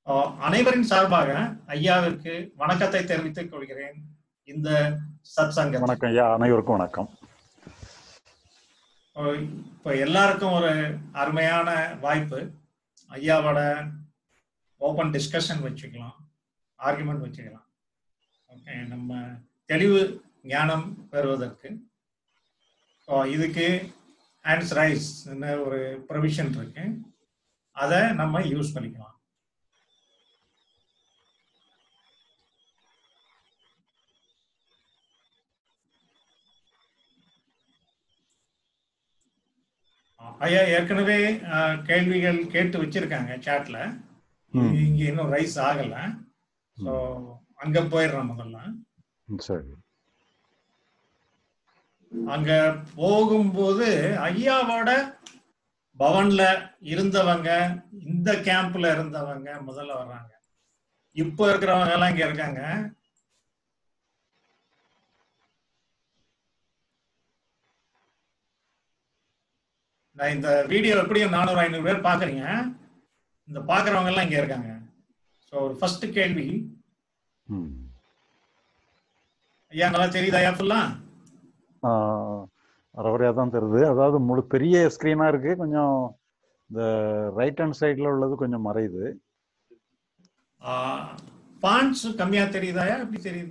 ஆஹ் அனைவரின் சார்பாக ஐயாவிற்கு வணக்கத்தை தெரிவித்துக் கொள்கிறேன் இந்த சத் சங்கம் வணக்கம் ஐயா அனைவருக்கும் வணக்கம் இப்போ எல்லாருக்கும் ஒரு அருமையான வாய்ப்பு ஐயாவோட ஓப்பன் டிஸ்கஷன் வச்சுக்கலாம் ஆர்குமெண்ட் வச்சுக்கலாம் ஓகே நம்ம தெளிவு ஞானம் பெறுவதற்கு ஸோ இதுக்கு ஹேண்ட்ஸ் ரைஸ் ஒரு ப்ரொவிஷன் இருக்கு அதை நம்ம யூஸ் பண்ணிக்கலாம் ஐயா ஏற்கனவே அஹ், கேள்விகள் கேட்டு வச்சிருக்காங்க சாட்ல ம். இங்க இன்னும் ரைஸ் ஆகல ஸோ அங்க போயிடுறோம் முதல்ல ம், சரி அங்க போகும்போது ஐயாவோட பவன்ல இருந்தவங்க இந்த கேம்ப்ல இருந்தவங்க முதல்ல வர்றாங்க இப்போ இருக்கிறவங்க எல்லாம் இங்க இருக்காங்க நான் இந்த வீடியோ எப்படியும் நானூறு ஐநூறு பேர் பாக்குறீங்க இந்த பாக்குறவங்க எல்லாம் இங்க இருக்காங்க ஸோ ஃபர்ஸ்ட் கேள்வி ம். ஐயா நல்லா தெரியுதா ஐயா ஃபுல்லா ஆ, அரைகுறையா தான் தெரியுது அதாவது முழு பெரிய ஸ்க்ரீனா இருக்கு கொஞ்சம் இந்த ரைட் ஹேண்ட் சைடுல உள்ளது கொஞ்சம் மறையுது பாண்ட்ஸ் கம்மியா தெரியுதாயா எப்படி தெரியுது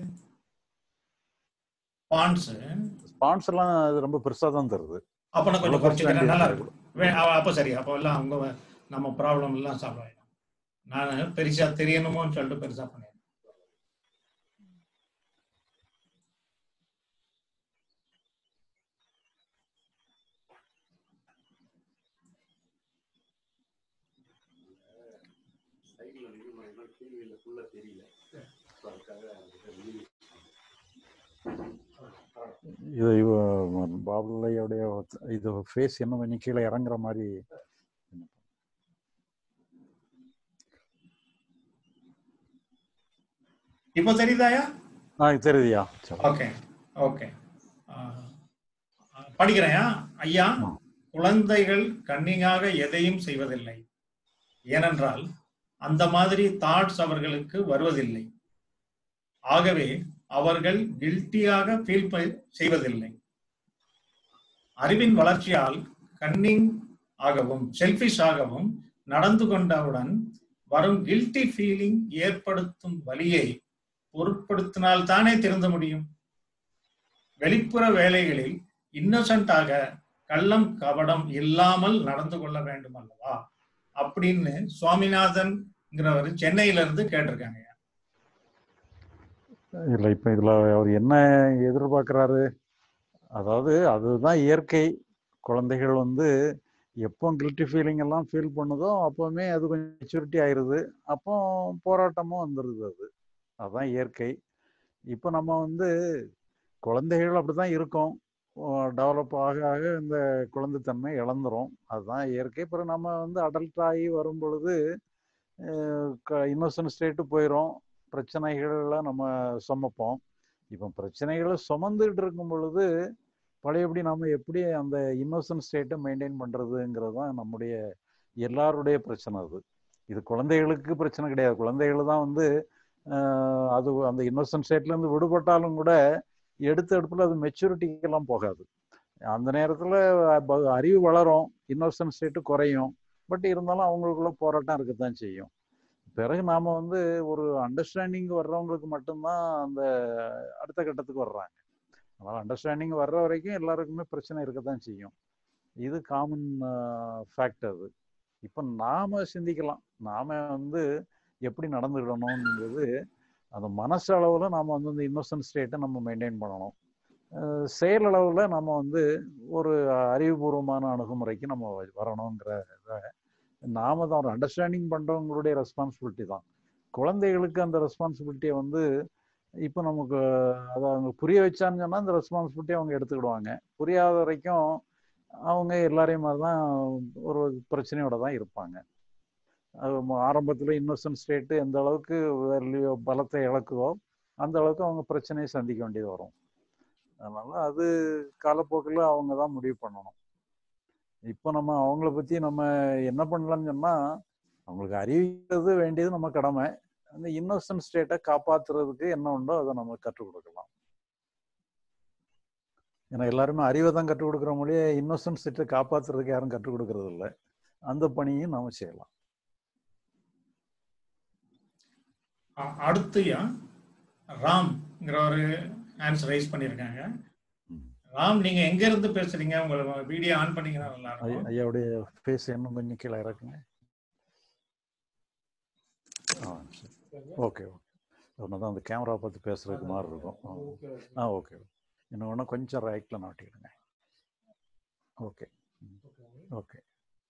பாண்ட்ஸ் ஸ்பான்ஸ் எல்லாம் அது ரொம்ப பெருசா தான் தெரியுது அப்ப நான் கொஞ்சம் அவ்வளவு குறைச்சிக்கிறேன் நல்லா percentage இருக்கும் வே- அ- அப்ப சரி அப்போ எல்லாம் அவங்க வ- நம்ம ப்ராப்ளம் எல்லாம் சால்வ் ஆயிடும் நான் பெருசா தெரியணுமோன்னு சொல்லிட்டு பெருசா பண்ணிடுறேன் இது இவ- பாபுலையோடைய இது ஃபேஸ் என்ன கொஞ்சம் கீழே இறங்குற மாதிரி இப்போ தெரியுதாயா ஆ இது தெரியுதுயா சரி. ஓகே ஓகே படிக்கிறேன் ஐயா ஆ. குழந்தைகள் கன்னிங்காக எதையும் செய்வதில்லை ஏனென்றால் அந்த மாதிரி தாட்ஸ் அவர்களுக்கு வருவதில்லை ஆகவே அவர்கள் கில்ட்டியாக ஃபீல் செய்வதில்லை அறிவின் வளர்ச்சியால் கன்னிங் ஆகவும் செல்ஃபிஷ் ஆகவும் நடந்து கொண்டவுடன் வரும் கில்ட்டி ஃபீலிங் ஏற்படுத்தும் வலியை பொருட்படுத்தினால் தானே திருந்த முடியும் வெளிப்புற வேலைகளில் இன்னசென்ட்டாக கள்ளம் கபடம் இல்லாமல் நடந்து கொள்ள வேண்டும் அல்லவா அப்படின்னு சுவாமிநாதன்ங்கிறவர் சென்னையில இருந்து கேட்டிருக்காங்க இல்லை இப்போ இதில் அவர் என்ன எதிர்பார்க்குறாரு அதாவது அதுதான் இயற்கை குழந்தைகள் வந்து எப்போ கில்ட்டி ஃபீலிங் எல்லாம் ஃபீல் பண்ணுதோ அப்போவுமே அது கொஞ்சம் மெச்சூரிட்டி ஆயிடுது அப்போ போராட்டமும் வந்துடுது அது அதுதான் இயற்கை இப்போ நம்ம வந்து குழந்தைகள் அப்படி தான் இருக்கோம் டெவலப் ஆக ஆக இந்த குழந்தைத்தன்மை இழந்துரும் அதுதான் இயற்கை அப்புறம் நம்ம வந்து அடல்ட் ஆகி வரும் பொழுது இன்னோசன்ட் ஸ்டேட்டு போயிடும் பிரச்சனைகளை நம்ம சுமப்போம் இப்போ பிரச்சனைகளை சுமந்துகிட்டு இருக்கும் பொழுது பழையபடி நம்ம எப்படி அந்த இன்னோசன்ட் ஸ்டேட்டை மெயின்டைன் பண்ணுறதுங்கிறது தான் நம்முடைய எல்லாருடைய பிரச்சனை அது இது குழந்தைகளுக்கு பிரச்சனை கிடையாது குழந்தைகள் தான் வந்து ஆஹ், அது அந்த இன்னோசன்ட் ஸ்டேட்லேருந்து விடுபட்டாலும் கூட எடுத்த இடத்துல அது மெச்சூரிட்டிக்கெல்லாம் போகாது அந்த நேரத்தில் அறிவு வளரும் இன்னோசன்ட் ஸ்டேட்டு குறையும் பட் இருந்தாலும் அவங்களுக்குள்ள போராட்டம் இருக்கத்தான் செய்யும் பிறகு நாம வந்து ஒரு அண்டர்ஸ்டாண்டிங் வர்றவங்களுக்கு மட்டும்தான் அந்த அடுத்த கட்டத்துக்கு வர்றாங்க அதனால அண்டர்ஸ்டாண்டிங் வர்ற வரைக்கும் எல்லாருக்குமே பிரச்சனை இருக்கத்தான் செய்யும் இது காமன் ஃபேக்ட் அது இப்போ நாம சிந்திக்கலாம் நாம வந்து எப்படி நடந்துக்கிடணுங்கிறது அந்த மனசு அளவில் நாம வந்து இந்த இன்னோசன்ட் ஸ்டேட்டை நம்ம மெயின்டைன் பண்ணணும் அஹ் செயல் அளவில் நம்ம வந்து ஒரு அறிவுபூர்வமான அணுகுமுறைக்கு நம்ம வரணுங்கிற இதை நாம தான் ஒரு அண்டர்ஸ்டாண்டிங் பண்றவங்களுடைய ரெஸ்பான்சிபிலிட்டி தான் குழந்தைகளுக்கு அந்த ரெஸ்பான்சிபிலிட்டியை வந்து இப்போ நமக்கு அதை அவங்க புரிய வச்சான்னு சொன்னா அந்த ரெஸ்பான்சிபிலிட்டியை அவங்க எடுத்துக்கிடுவாங்க புரியாத வரைக்கும் அவங்க எல்லாரையும் மாதிரி தான் ஒரு பிரச்சனையோட தான் இருப்பாங்க அது ம- ஆரம்பத்துல இன்னோசன்ட் ஸ்டேட்டு எந்த அளவுக்கு வேல்யூ பலத்தை இழக்குதோ அந்த அளவுக்கு அவங்க பிரச்சனையை சந்திக்க வேண்டியது வரும் அதனால அது காலப்போக்கில் அவங்க தான் முடிவு பண்ணணும் இப்போ நம்ம அவங்கள பத்தி நம்ம என்ன பண்ணலாம்னு சொன்னா அவங்களுக்கு அறிவிக்கிறது வேண்டியது நம்ம கடமை அந்த இன்னோசன்ட் ஸ்டேட்டை காப்பாத்துறதுக்கு என்ன உண்டோ அதை நம்ம கற்றுக் கொடுக்கலாம் ஏன்னா எல்லாருமே அறிவை தான் கற்றுக் கொடுக்குற மொழியே இன்னோசன்ட் ஸ்டேட்டை காப்பாத்துறதுக்கு யாரும் கற்றுக் கொடுக்கறது இல்லை அந்த பணியும் நாம செய்யலாம் அ- அடுத்துயா ராம்ங்கிற ஒரு ஆன்சர் ரைஸ் பண்ணியிருக்காங்க ம். ராம் நீங்க எங்க இருந்து பேசுறீங்க உங்களை வீடியோ ஆன் பண்ணீங்கன்னா நல்லா ஐயா- இருக்கும் ஐயாவுடைய ஃபேஸ் இன்னும் கொஞ்சம் கீழே இறக்குங்க ஆ சரி ஓகே ஓகே ஒன்று தான் அந்த கேமரா பார்த்து பேசுறதுக்கு மாதிரி இருக்கும் ஆ. ஆ ஓகே இன்னும் ஒன்று கொஞ்சம் ரைட்டில் நாட்டிடுங்க ஓகே ஓகே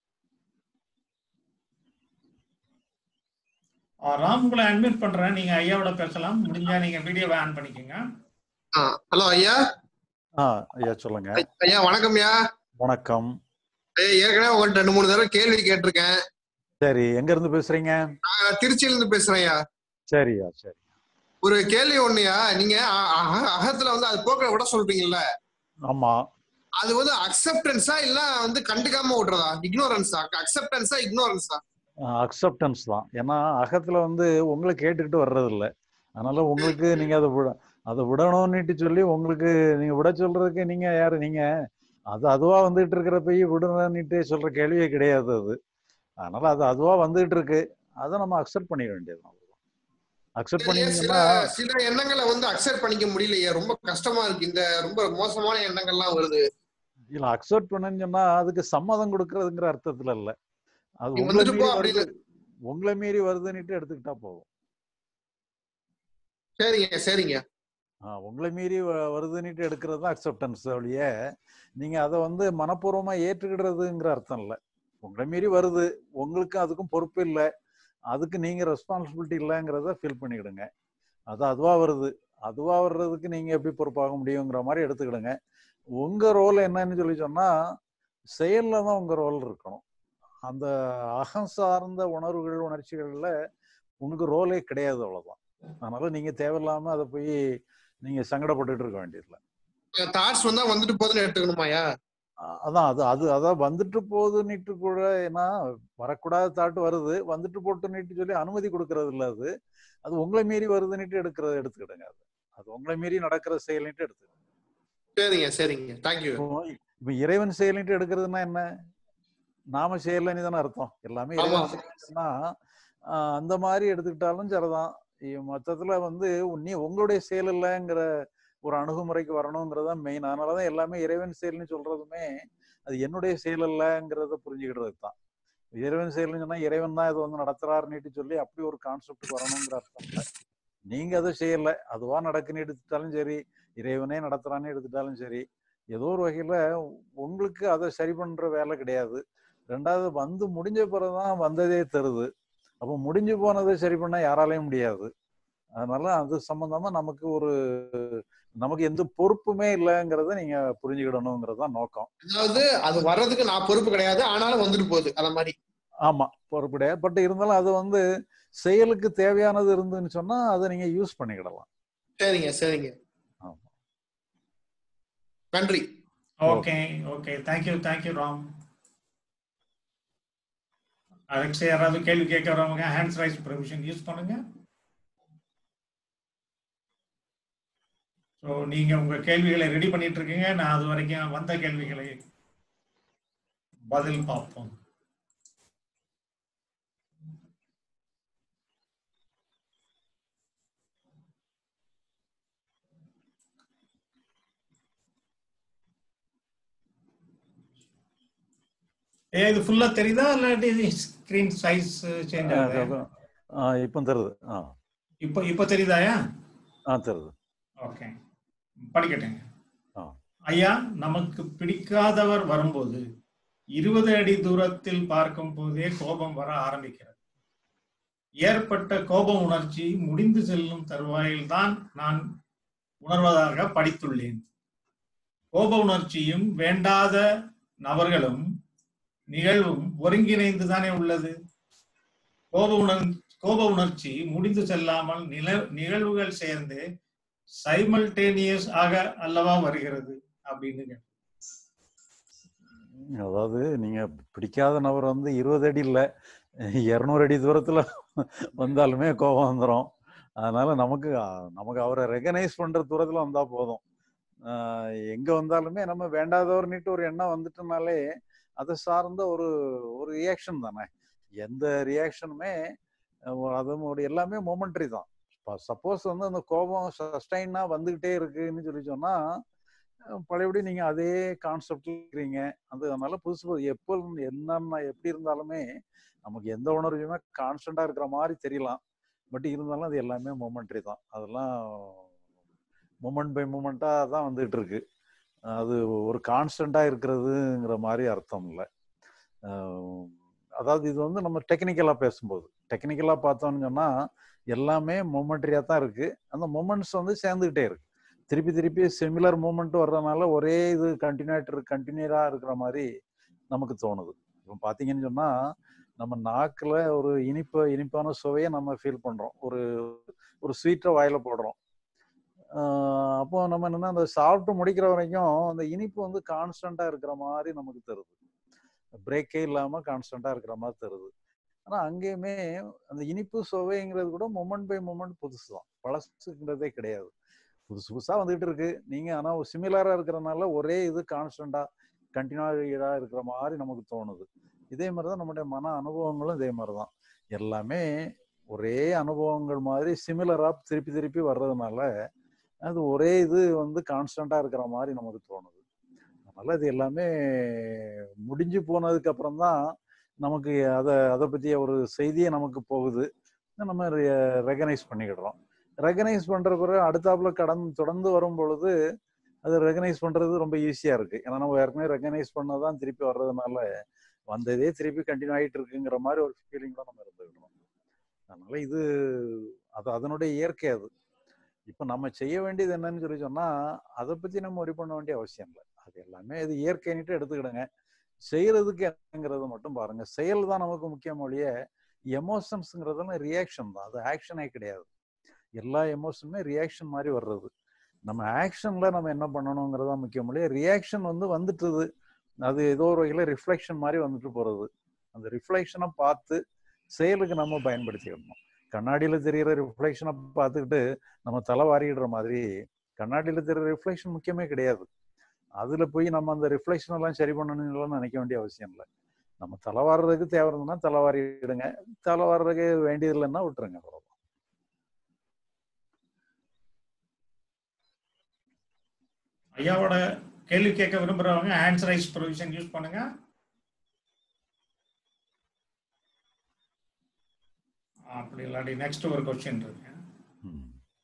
ஆ, ராம் உங்களை அட்மிட் பண்றேன் நீங்க ஐயாவோட பேசலாம் முடிஞ்சா நீங்க வீடியோவை ஆன் பண்ணிக்கோங்க ஹலோ ஐயா ஆ ஐயா சொல்லுங்க ஐ- ஐயா வணக்கம் ஐயா வணக்கம் ஐயா, ஏற்கனவே உங்கள்ட்ட ரெண்டு மூணு தடவை கேள்வி கேட்டிருக்கேன் சரி எங்க இருந்து பேசுறீங்க நான் திருச்சியில இருந்து பேசுறேன் ஐயா சரியா சரி ஒரு கேள்வி ஒண்ணுயா நீங்க அ- அக- அகத்துல வந்து அது போக்க விட சொல்றீங்கல்ல ஆமா அது வந்து அக்செப்டன்ஸா இல்ல வந்து கண்டுக்காம விடுறதா இக்னோரன்ஸா அக்செப்டன்ஸா இக்னோரன்ஸா அக்செப்டன்ஸ் தான் ஏன்னா அகத்துல வந்து உங்களை கேட்டுக்கிட்டு வர்றது இல்ல அதனால உங்களுக்கு நீங்க அதை விட அதை விடணும்னுட்டு சொல்லி உங்களுக்கு நீங்க விட சொல்றதுக்கு நீங்க யாரு நீங்க அது அதுவா வந்துகிட்டு இருக்கிறப்பயே விடணும்னுட்டு சொல்ற கேள்வியே கிடையாது அது அதனால அது அதுவா வந்துகிட்டு இருக்கு அதை நம்ம அக்செப்ட் பண்ணிக்க வேண்டியது அக்செப்ட் சில பண்ணீங்கன்னா சில எண்ணங்களை வந்து அக்செப்ட் பண்ணிக்க முடியலையே ரொம்ப கஷ்டமா இருக்கு இந்த ரொம்ப மோசமான எண்ணங்கள்லாம் வருது இல்ல அக்செப்ட் பண்ணுன்னு சொன்னா அதுக்கு சம்மதம் கொடுக்கறதுங்கிற அர்த்தத்துல இல்ல அது நீ உங்களை வந்துட்டு மீறி போ வருது அப்படின்னு. உங்களை மீறி வருதுன்னுட்டு எடுத்துக்கிட்டா போதும் சரிங்க சரிங்க ஆ, உங்களை மீறி வ- வருதுன்னுட்டு எடுக்கிறது தான் அக்செப்டன்ஸ் ஒழிய நீங்க அதை வந்து மனப்பூர்வமா ஏற்றுக்கிடுறதுங்கிற அர்த்தம் இல்லை உங்களை மீறி வருது உங்களுக்கு அதுக்கும் பொறுப்பு இல்லை அதுக்கு நீங்க ரெஸ்பான்சிபிலிட்டி இல்லைங்கிறத ஃபீல் பண்ணிக்கிடுங்க அது அதுவா வருது அதுவா வர்றதுக்கு நீங்க எப்படி பொறுப்பாக முடியுங்கிற மாதிரி எடுத்துக்கிடுங்க உங்க ரோல் என்னன்னு சொல்லி சொன்னா செயல்ல தான் உங்க ரோல் இருக்கணும் அந்த அகம் சார்ந்த உணர்வுகள் உணர்ச்சிகள்ல உங்களுக்கு ரோலே கிடையாது அவ்வளவுதான் அதனால நீங்க தேவையில்லாம அதை போய் நீங்க சங்கடப்பட்டுட்டு இருக்க வேண்டியதில்லை தாட்ஸ் வந்தா வந்துட்டு போதுன்னு எடுத்துக்கணுமாயா அ- அதான் அது அது அதான் வந்துட்டு போகுதுன்னுட்டு கூட ஏன்னா வரக்கூடாத தாட்டு வருது வந்துட்டு போட்டுன்னுட்டு சொல்லி அனுமதி கொடுக்கறது இல்ல அது அது உங்களை மீறி வருதுன்னுட்டு எடுக்கிறத எடுத்துக்கிடுங்க அது அது உங்களை மீறி நடக்கிற செயல்னுட்டு எடுத்துக்கிடுங்க சரிங்க சரிங்க தேங்க்யூ இப்போ இப்ப இறைவன் செயல்னுட்டு எடுக்கிறதுனா என்ன நாம செய்யலன்னு தானே அர்த்தம் எல்லாமே ஆமா. இறைவன் செயல்னா ஆஹ் அந்த மாதிரி எடுத்துக்கிட்டாலும் சரிதான் இ- மொத்தத்துல வந்து நீ உங்களுடைய செயல் இல்லைங்கிற ஒரு அணுகுமுறைக்கு வரணுங்கிறது தான் மெயின் அதனாலதான் எல்லாமே இறைவன் செயல்னு சொல்றதுமே அது என்னுடைய செயல் இல்லைங்கிறத புரிஞ்சுக்கிடுறது தான் இறைவன் செயல்னு சொன்னா இறைவன் தான் இதை வந்து நடத்துறாருன்னுட்டு சொல்லி அப்படி ஒரு கான்செப்ட் வரணுங்கிற அர்த்தம் இல்லை நீங்க அதை செய்யல அதுவா நடக்குன்னு எடுத்துட்டாலும் சரி இறைவனே நடத்துறான்னு எடுத்துட்டாலும் சரி ஏதோ ஒரு வகையில உங்களுக்கு அதை சரி பண்ற வேலை கிடையாது ரெண்டாவது வந்து முடிஞ்ச பிறகுதான் வந்ததே தருது அப்போ முடிஞ்சு போனதை சரி பண்ண யாராலையும் முடியாது அதனால அது சம்பந்தமா நமக்கு ஒரு நமக்கு எந்த பொறுப்புமே இல்லைங்கிறத நீங்க புரிஞ்சுக்கிடணுங்கிறது தான் நோக்கம் அதாவது அது வர்றதுக்கு நான் பொறுப்பு கிடையாது ஆனாலும் வந்துட்டு போகுது அந்த மாதிரி ஆமா பொறுப்பு கிடையாது பட் இருந்தாலும் அது வந்து செயலுக்கு தேவையானது இருந்துன்னு சொன்னா அதை நீங்க யூஸ் பண்ணிக்கிடலாம் சரிங்க சரிங்க ஆமா. நன்றி okay okay thank you thank you Ram Alex யாராவது கேள்வி கேட்க வரவங்க ஹேண்ட்ஸ் ரைஸ் பெர்மிஷன் யூஸ் பண்ணுங்க ஸோ நீங்க உங்க கேள்விகளை ரெடி பண்ணிட்டு இருக்கீங்க நான் அது வரைக்கும் வந்த கேள்விகளை பதில் பார்ப்போம் ஏ இது ஃபுல்லா தெரியுதா இல்லாட்டி ஸ்கிரீன் சைஸ் சேஞ்ச் ஆகுது ஆஹ் இப்போ தருது ஆ இப்போ இப்போ தெரியுதாயா ஆ தருது ஓகே படிக்கட்டுங்க ஆ. ஐயா நமக்கு பிடிக்காதவர் வரும்போது இருபது அடி தூரத்தில் பார்க்கும் போதே கோபம் வர ஆரம்பிக்கிறது ஏற்பட்ட கோப உணர்ச்சி முடிந்து செல்லும் தருவாயில் தான் நான் உணர்வதாக படித்துள்ளேன் கோப உணர்ச்சியும் வேண்டாத நபர்களும் நிகழ்வும் ஒருங்கிணைந்து தானே உள்ளது கோப உணர் கோப உணர்ச்சி முடிந்து செல்லாமல் நில நிகழ்வுகள் சேர்ந்து சைமல்டேனியஸ் ஆக அல்லவா வருகிறது அப்படின்னு கேட்டேன். அதாவது நீங்க பிடிக்காத நபர் வந்து இருபது அடி இல்ல இரநூறு அடி தூரத்துல வந்தாலுமே கோபம் வந்துடும் அதனால நமக்கு அஹ், நமக்கு அவரை ரெகனைஸ் பண்ற தூரத்துல வந்தா போதும் ஆஹ் எங்க வந்தாலுமே நம்ம வேண்டாதவர்னிட்டு ஒரு எண்ணம் வந்துட்டனாலே அதை சார்ந்த ஒரு ஒரு ரியாக்ஷன் தானே எந்த ரியாக்ஷனுமே அதோட எல்லாமே மொமெண்ட்ரி தான் சப்போஸ் வந்து அந்த கோபம் சஸ்டைனா வந்துகிட்டே இருக்குன்னு சொல்லி சொன்னா அஹ் பழையபடி நீங்க அதே கான்செப்ட் இருக்கிறீங்க அது அதனால புதுசு புது எப்போ என்னென்ன எப்படி இருந்தாலுமே நமக்கு எந்த உணர்வுமே கான்ஸ்டண்டா இருக்கிற மாதிரி தெரியலாம் பட் இருந்தாலும் அது எல்லாமே மொமெண்ட்ரி தான் அதெல்லாம் மூமெண்ட் பை மூமெண்ட்டா தான் வந்துகிட்டு இருக்கு அது ஒரு கான்ஸ்டண்டா இருக்கிறதுங்கிற மாதிரி அர்த்தம் இல்லை அதாவது இது வந்து நம்ம டெக்னிக்கலா பேசும்போது டெக்னிக்கலா பார்த்தோம்னு சொன்னா எல்லாமே மொமெண்ட்ரியா தான் இருக்கு அந்த மொமெண்ட்ஸ் வந்து சேர்ந்துகிட்டே இருக்கு திருப்பி திருப்பி சிமிலர் மூமெண்ட் வர்றதுனால ஒரே இது கண்டினியூட்டர் கண்டினியூரா இருக்கிற மாதிரி நமக்கு தோணுது இப்போ பாத்தீங்கன்னு சொன்னா நம்ம நாக்குல ஒரு இனிப்பு இனிப்பான சுவையை நம்ம ஃபீல் பண்றோம் ஒரு ஒரு ஸ்வீட்டை வாயில போடுறோம் ஆஹ் அப்போ நம்ம என்னன்னா அந்த சாப்பிட்டு முடிக்கிற வரைக்கும் அந்த இனிப்பு வந்து கான்ஸ்டண்டா இருக்கிற மாதிரி நமக்கு தருது பிரேக்கே இல்லாம கான்ஸ்டண்டா இருக்கிற மாதிரி தருது ஆனா அங்கேயுமே அந்த இனிப்பு சுவைங்கிறது கூட மொமெண்ட் பை மொமெண்ட் புதுசு தான் பழசுங்கிறதே கிடையாது புதுசு புதுசா வந்துகிட்டு இருக்கு நீங்க ஆனா சிமிலரா இருக்கிறனால ஒரே இது கான்ஸ்டண்டா கண்டினியூடா இருக்கிற மாதிரி நமக்கு தோணுது இதே மாதிரிதான் நம்முடைய மன அனுபவங்களும் இதே மாதிரிதான் எல்லாமே ஒரே அனுபவங்கள் மாதிரி சிமிலரா திருப்பி திருப்பி வர்றதுனால அது ஒரே இது வந்து கான்ஸ்டண்டா இருக்கிற மாதிரி நமக்கு தோணுது அதனால இது எல்லாமே முடிஞ்சு போனதுக்கு அப்புறம் தான் நமக்கு அதை அதை பற்றிய ஒரு செய்தியே நமக்கு போகுது நம்ம ரெகனைஸ் பண்ணிக்கிடுறோம் ரெகனைஸ் பண்ற பிறகு அடுத்தாப்புல கடந்து தொடர்ந்து வரும் பொழுது அது ரெகனைஸ் பண்றது ரொம்ப ஈஸியா இருக்கு ஏன்னா நம்ம ஏற்கனவே ரெகனைஸ் பண்ணதான் திருப்பி வர்றதுனால வந்ததே திருப்பி கண்டினியூ ஆகிட்டு இருக்குங்கிற மாதிரி ஒரு ஃபீலிங் தான் நம்ம இருந்துக்கிட்டோம் அதனால இது அது அதனுடைய இயற்கை அது இப்ப நம்ம செய்ய வேண்டியது என்னன்னு சொல்லி சொன்னா அதை பத்தி நம்ம ஒரி பண்ண வேண்டிய அவசியம் இல்லை அது எல்லாமே இது இயற்கைன்னுட்டு எடுத்துக்கிடுங்க செய்யறதுக்கு என்னங்கிறத மட்டும் பாருங்க செயல் தான் நமக்கு முக்கியம் ஒழிய எமோஷன்ஸ்ங்கிறதெல்லாம் ரியாக்ஷன் தான் அது ஆக்ஷனே கிடையாது எல்லா எமோஷனுமே ரியாக்ஷன் மாதிரி வர்றது நம்ம ஆக்ஷன்ல நம்ம என்ன பண்ணணுங்கிறதா முக்கியம் ஒழிய ரியாக்ஷன் வந்து வந்துட்டுது அது ஏதோ ஒரு வகையில ரிஃப்ளெக்ஷன் மாதிரி வந்துட்டு போறது அந்த ரிஃப்ளெக்ஷனை பார்த்து செயலுக்கு நம்ம பயன்படுத்திக்கணும் கண்ணாடியில தெரியிற ரிஃப்ளெக்ஷனை பார்த்துக்கிட்டு நம்ம தலை வாரிடுற மாதிரி கண்ணாடியில தெரியிற ரிஃப்ளெக்ஷன் முக்கியமே கிடையாது அதுல போய் நம்ம அந்த ரிஃப்ளெக்ஷன் எல்லாம் சரி பண்ணணும்னு நினைக்க வேண்டிய அவசியம் இல்லை நம்ம தலை வாடுறதுக்கு தேவை இருந்ததுன்னா தலை வாரிடுங்க தலை வாடுறதுக்கு வேண்டியது இல்லைன்னா விட்டுருங்க அவ்வளவுதான் ஐயாவோட கேள்வி கேட்க விரும்புறவங்க ஆன்சர் ஐஸ் ப்ரொவிஷன் யூஸ் பண்ணுங்க அப்படி இல்லாட்டி நெக்ஸ்ட் ஒரு கொஸ்டின் இருக்கு ம்.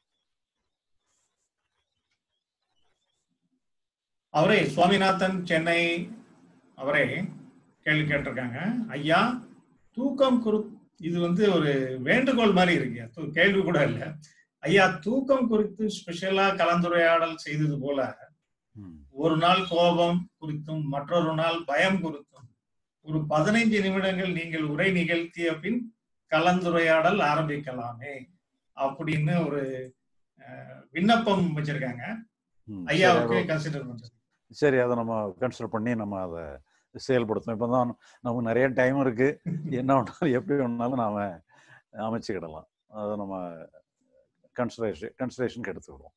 அவரே சுவாமிநாதன் சென்னை அவரே கேள்வி கேட்டிருக்காங்க ஐயா தூக்கம் குறு இது வந்து ஒரு வேண்டுகோள் மாதிரி இருக்கு தூ- கேள்வி கூட இல்லை ஐயா தூக்கம் குறித்து ஸ்பெஷலா கலந்துரையாடல் செய்தது போல ம். ஒரு நாள் கோபம் குறித்தும் மற்றொரு நாள் பயம் குறித்தும் ஒரு பதினைஞ்சு நிமிடங்கள் நீங்கள் உரை நிகழ்த்திய பின் கலந்துரையாடல் ஆரம்பிக்கலாமே அப்படின்னு ஒரு அஹ், விண்ணப்பம் வச்சிருக்காங்க ம். ஐயாவுக்கு சரி, கன்சிடர் பண்றது சரி அதை நம்ம கன்சிடர் பண்ணி நம்ம அதை செயல்படுத்தணும் இப்பதான் நமக்கு நிறைய டைம் இருக்கு என்ன வேணாலும் எப்படி வேணாலும் நாம அமைச்சுக்கிடலாம் அதை நம்ம கன்சிடரேஷன் கன்சிடரேஷனுக்கு எடுத்துக்கிடுவோம்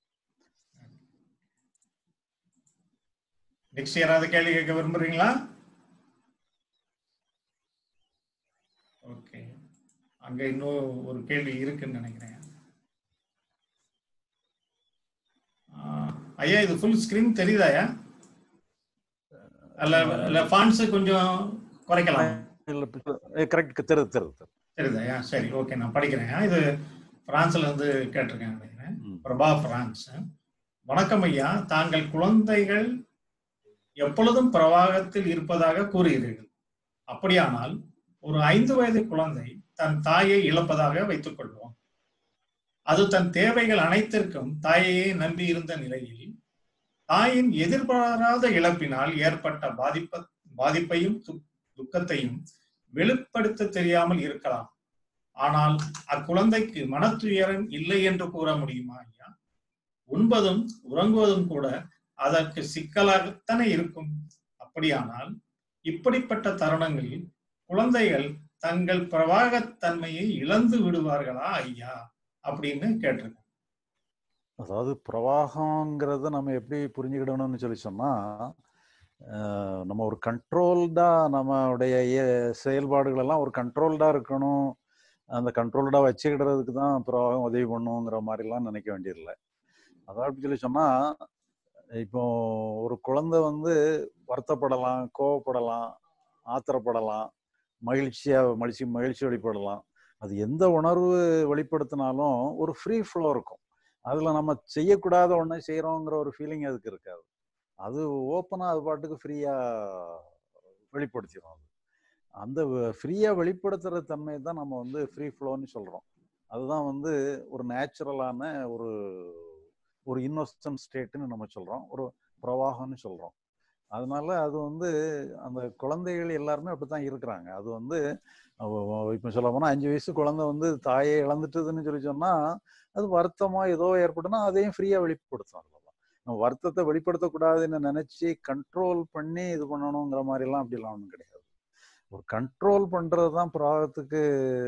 நெக்ஸ்ட் யாராவது கேள்வி கேட்க விரும்புறீங்களா ஓகே அங்க இன்னும் ஒரு கேள்வி இருக்குன்னு நினைக்கிறேன் ஆஹ், ஐயா இது ஃபுல் ஸ்கிரீன் தெரியுதாயா அல்ல இல்ல ஃபான்ஸ் கொஞ்சம் குறைக்கலாம் கரெக்ட் தெரு தெரு தெரு தெரியுதாயா சரி ஓகே நான் படிக்கிறேன் இது பிரான்ஸ்ல இருந்து கேட்டிருக்கேன் நினைக்கிறேன் ம். பிரபா பிரான்ஸ் வணக்கம் ஐயா தாங்கள் குழந்தைகள் எப்பொழுதும் பிரவாகத்தில் இருப்பதாக கூறுகிறீர்கள் அப்படியானால் ஒரு ஐந்து வயது குழந்தை தன் தாயை இழப்பதாக வைத்துக் கொள்வோம் அது தன் தேவைகள் அனைத்திற்கும் தாயையே நம்பி இருந்த நிலையில் தாயின் எதிர்பாராத இழப்பினால் ஏற்பட்ட பாதிப்ப பாதிப்பையும் துக்- துக்கத்தையும் வெளிப்படுத்த தெரியாமல் இருக்கலாம் ஆனால் அக்குழந்தைக்கு மனத்துயரம் இல்லை என்று கூற முடியுமா ஐயா உண்பதும் உறங்குவதும் கூட அதற்கு சிக்கலாகத்தானே இருக்கும் அப்படியானால் இப்படிப்பட்ட தருணங்களில் குழந்தைகள் தங்கள் பிரவாகத்தன்மையை இழந்து விடுவார்களா ஐயா அப்படின்னு கேட்டிருக்கேன் அதாவது பிரவாகங்கிறத நம்ம எப்படி புரிஞ்சுக்கிடணும்னு சொல்லி சொன்னா அஹ், நம்ம ஒரு கண்ட்ரோல்டா நம்மளுடைய இய- செயல்பாடுகள் எல்லாம் ஒரு கண்ட்ரோல்டா இருக்கணும் அந்த கண்ட்ரோல்டா வச்சுக்கிடுறதுக்கு தான் பிரவாகம் உதவி பண்ணுங்கிற மாதிரிலாம் நினைக்க வேண்டியதில்லை அதாவது சொல்லி சொன்னா இப்போ ஒரு குழந்தை வந்து வருத்தப்படலாம் கோவப்படலாம் ஆத்திரப்படலாம் மகிழ்ச்சியா மகிழ்ச்சி மகிழ்ச்சி வெளிப்படலாம் அது எந்த உணர்வு வெளிப்படுத்தினாலும் ஒரு ஃப்ரீ ஃப்ளோ இருக்கும் அதுல நம்ம செய்யக்கூடாத ஒண்ணு செய்யறோங்கிற ஒரு ஃபீலிங் அதுக்கு இருக்காது அது ஓப்பனா அது பாட்டுக்கு ஃப்ரீயா வெளிப்படுத்திடும் அது அந்த ஃப்ரீயா வெளிப்படுத்துற தன்மையை தான் நம்ம வந்து ஃப்ரீ ஃப்ளோன்னு சொல்றோம் அதுதான் வந்து ஒரு நேச்சுரலான ஒரு ஒரு இன்னோசன்ட் ஸ்டேட்னு நம்ம சொல்றோம் ஒரு பிரவாகம்னு சொல்றோம் அதனால அது வந்து அந்த குழந்தைகள் எல்லாருமே அப்படித்தான் இருக்கிறாங்க அது வந்து இப்போ சொல்ல போனா அஞ்சு வயசு குழந்தை வந்து தாயை இழந்துட்டுதுன்னு சொல்லி சொன்னா அது வருத்தமா ஏதோ ஏற்பட்டுனா அதையும் ஃப்ரீயா வெளிப்படுத்தும் அவ்வளவுதான் நம்ம வருத்தத்தை வெளிப்படுத்தக்கூடாதுன்னு நினைச்சு கண்ட்ரோல் பண்ணி இது பண்ணணுங்கிற மாதிரி எல்லாம் அப்படிலாம் ஒன்றும் கிடையாது ஒரு கண்ட்ரோல் பண்றது தான் பிராகத்துக்கு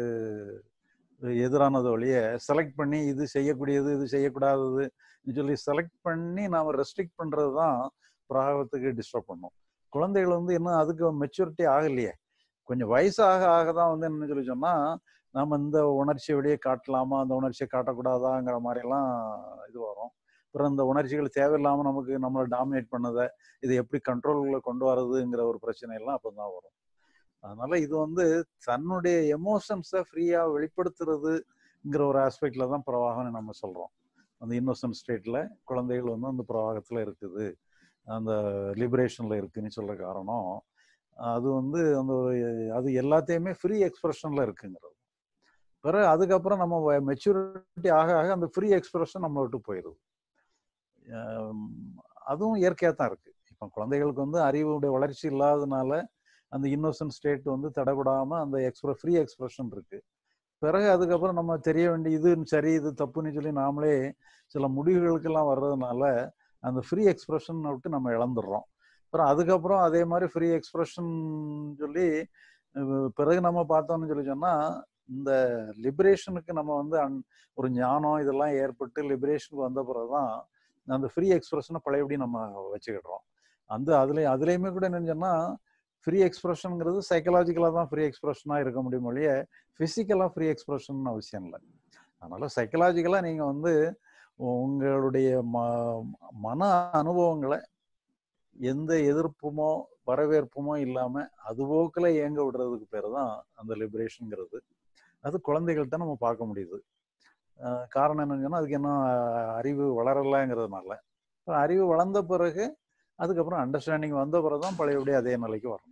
எதிரானது ஒழிய செலக்ட் பண்ணி இது செய்யக்கூடியது இது செய்யக்கூடாதது சொல்லி செலக்ட் பண்ணி நாம ரெஸ்ட்ரிக்ட் பண்றது தான் பிராகத்துக்கு டிஸ்டர்ப் பண்ணும் குழந்தைகள் வந்து இன்னும் அதுக்கு மெச்சூரிட்டி ஆகலையே கொஞ்சம் வயசு ஆக ஆக தான் வந்து என்ன சொல்லி சொன்னா நாம இந்த உணர்ச்சியை வெளியே காட்டலாமா அந்த உணர்ச்சியை காட்டக்கூடாதாங்கிற மாதிரி எல்லாம் இது வரும் அப்புறம் இந்த உணர்ச்சிகள் தேவையில்லாம நமக்கு நம்மளை டாமினேட் பண்ணதை இதை எப்படி கண்ட்ரோல்ல கொண்டு வரதுங்கிற ஒரு பிரச்சனை எல்லாம் அப்பதான் வரும் அதனால இது வந்து தன்னுடைய எமோஷன்ஸை ஃப்ரீயா வெளிப்படுத்துறதுங்கிற ஒரு ஆஸ்பெக்ட்ல தான் பிரவாகம்னு நம்ம சொல்றோம் அந்த இன்னோசன்ட் ஸ்டேட்ல குழந்தைகள் வந்து அந்த பிரவாகத்துல இருக்குது அந்த லிபரேஷன்ல இருக்குன்னு சொல்ற காரணம் அது வந்து அந்த ஒரு- அது எல்லாத்தையுமே ஃப்ரீ எக்ஸ்பிரஷன்ல இருக்குங்கிறது பிறகு அதுக்கப்புறம் நம்ம மெச்சூரிட்டி ஆக ஆக அந்த ஃப்ரீ எக்ஸ்பிரஷன் நம்மளை விட்டு போயிடுது ஆம், அதுவும் இயற்கையாக தான் இருக்கு இப்போ குழந்தைகளுக்கு வந்து அறிவுடைய வளர்ச்சி இல்லாதனால அந்த இன்னோசன்ட் ஸ்டேட் வந்து தடைபடாம அந்த எக்ஸ்பிர ஃப்ரீ எக்ஸ்பிரஷன் இருக்கு பிறகு அதுக்கப்புறம் நம்ம தெரிய வேண்டிய இது சரி இது தப்புன்னு சொல்லி நாமளே சில முடிவுகளுக்கெல்லாம் வர்றதுனால அந்த ஃப்ரீ எக்ஸ்பிரஷன் விட்டு நம்ம இழந்துடுறோம் அப்புறம் அதுக்கப்புறம் அதே மாதிரி ஃப்ரீ எக்ஸ்பிரஷன் சொல்லி அஹ் பிறகு நம்ம பார்த்தோம்னு சொல்லி சொன்னா இந்த லிபரேஷனுக்கு நம்ம வந்து அன்- ஒரு ஞானம் இதெல்லாம் ஏற்பட்டு லிபரேஷனுக்கு வந்த பிறகுதான் அந்த ஃப்ரீ எக்ஸ்பிரஷனை பழையபடி நம்ம வச்சுக்கிடுறோம் அந்த அதுல அதுலயுமே கூட என்னன்னு சொன்னா ஃப்ரீ எக்ஸ்பிரஷனுங்கிறது சைக்கலாஜிக்கலாக தான் ஃப்ரீ எக்ஸ்பிரஷனாக இருக்க முடியும் ஒழிய ஃபிசிக்கலாக ஃப்ரீ எக்ஸ்பிரஷன் அவசியம் இல்லை அதனால சைக்கலாஜிக்கலாக நீங்கள் வந்து உங்களுடைய ம மன அனுபவங்களை எந்த எதிர்ப்புமோ வரவேற்புமோ இல்லாம அது போக்கில் இயங்க விடுறதுக்கு பேர் தான் அந்த லிபரேஷனுங்கிறது அது குழந்தைகள்கிட்ட நம்ம பார்க்க முடியுது அஹ் காரணம் என்னன்னு சொன்னா அதுக்கு இன்னும் அஹ், அறிவு வளரலைங்கிறதுனால அப்புறம் அறிவு வளர்ந்த பிறகு அதுக்கப்புறம் அண்டர்ஸ்டாண்டிங் வந்த பிறகு தான் பழையபடி அதே நிலைக்கு வர முடியும்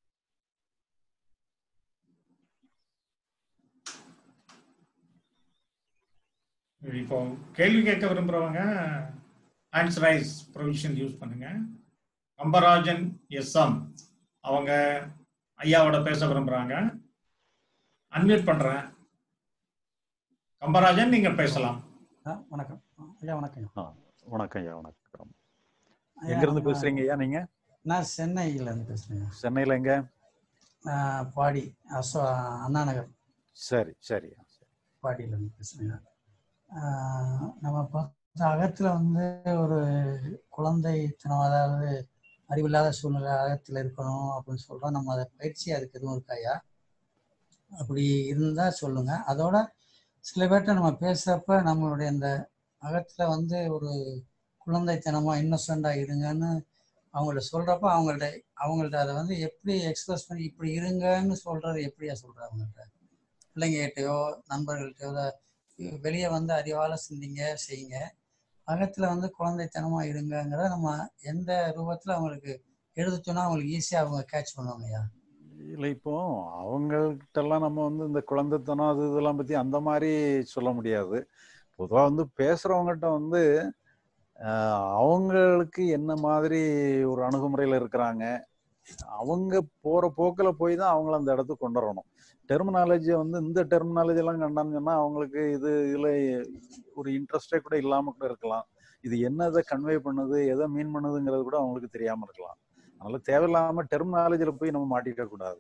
இப்போ கேள்வி கேட்க விரும்புறவங்க ஆன்சர் ரைஸ் ப்ரொவிஷன் யூஸ் பண்ணுங்க அம்பராஜன் எஸ்எம் அவங்க ஐயாவோட பேச விரும்புறாங்க அன்மியூட் பண்றேன் கம்பராஜன் நீங்க பேசலாம் ஆ, வணக்கம் ஐயா வணக்கம் வணக்கம் ஐயா வணக்கம் ஐயா, எங்க இருந்து நம்ம- பேசுறீங்க ஐயா நீங்க நான் சென்னையில இருந்து பேசுறேன் சென்னையில எங்க நான் பாடி அசோ அண்ணா நகர் சரி சரி பாடியில இருந்து பேசுறேன் ஆ, நம்ம பார்த்த அகத்துல வந்து ஒரு குழந்தைத்தனம் அதாவது அறிவில்லாத சூழ்நிலை அகத்துல இருக்கணும் அப்படின்னு சொல்றோம் நம்ம அதை பயிற்சி அதுக்கு எதுவும் இருக்காயா அப்படி இருந்தா சொல்லுங்க அதோட சில பேர்கிட்ட நம்ம பேசுறப்ப நம்மளுடைய அந்த அகத்துல வந்து ஒரு குழந்தைத்தனமா இன்னோசண்டா இருங்கன்னு அவங்கள்ட்ட சொல்றப்ப அவங்கள்ட்ட அவங்கள்ட்ட அதை வந்து எப்படி எக்ஸ்பிரஸ் பண்ணி இப்படி இருங்கன்னு சொல்றது எப்படியா சொல்ற அவங்கள்ட்ட பிள்ளைங்ககிட்டயோ நண்பர்கள்ட்டயோ வெளியே வந்து அறிவால சிந்திங்க செய்யுங்க அகத்துல வந்து குழந்தைத்தனமா இருங்கங்கிறத நம்ம எந்த ரூபத்துல அவங்களுக்கு எழுத சொன்னா அவங்களுக்கு ஈஸியா அவங்க கேட்ச் பண்ணுவாங்கய்யா இல்லை இப்போ அவங்கள்ட்டெல்லாம் நம்ம வந்து இந்த குழந்தைத்தனம் அது இதெல்லாம் பத்தி அந்த மாதிரி சொல்ல முடியாது பொதுவா வந்து பேசுறவங்ககிட்ட வந்து ஆஹ், அவங்களுக்கு என்ன மாதிரி ஒரு அணுகுமுறையில இருக்கிறாங்க அவங்க போற போக்குல போய் தான் அவங்கள அந்த இடத்துக்கு கொண்டு வரணும் டெர்மினாலஜி வந்து இந்த டெர்மினாலஜி எல்லாம் கண்டான்னு சொன்னா அவங்களுக்கு இது இதுல ஒரு இன்ட்ரெஸ்டே கூட இல்லாம கூட இருக்கலாம் இது என்னதை கன்வே பண்ணுது எதை மீன் பண்ணுதுங்கிறது கூட அவங்களுக்கு தெரியாம இருக்கலாம் அதனால தேவையில்லாம டெர்மினாலஜில போய் நம்ம மாட்டிக்க கூடாது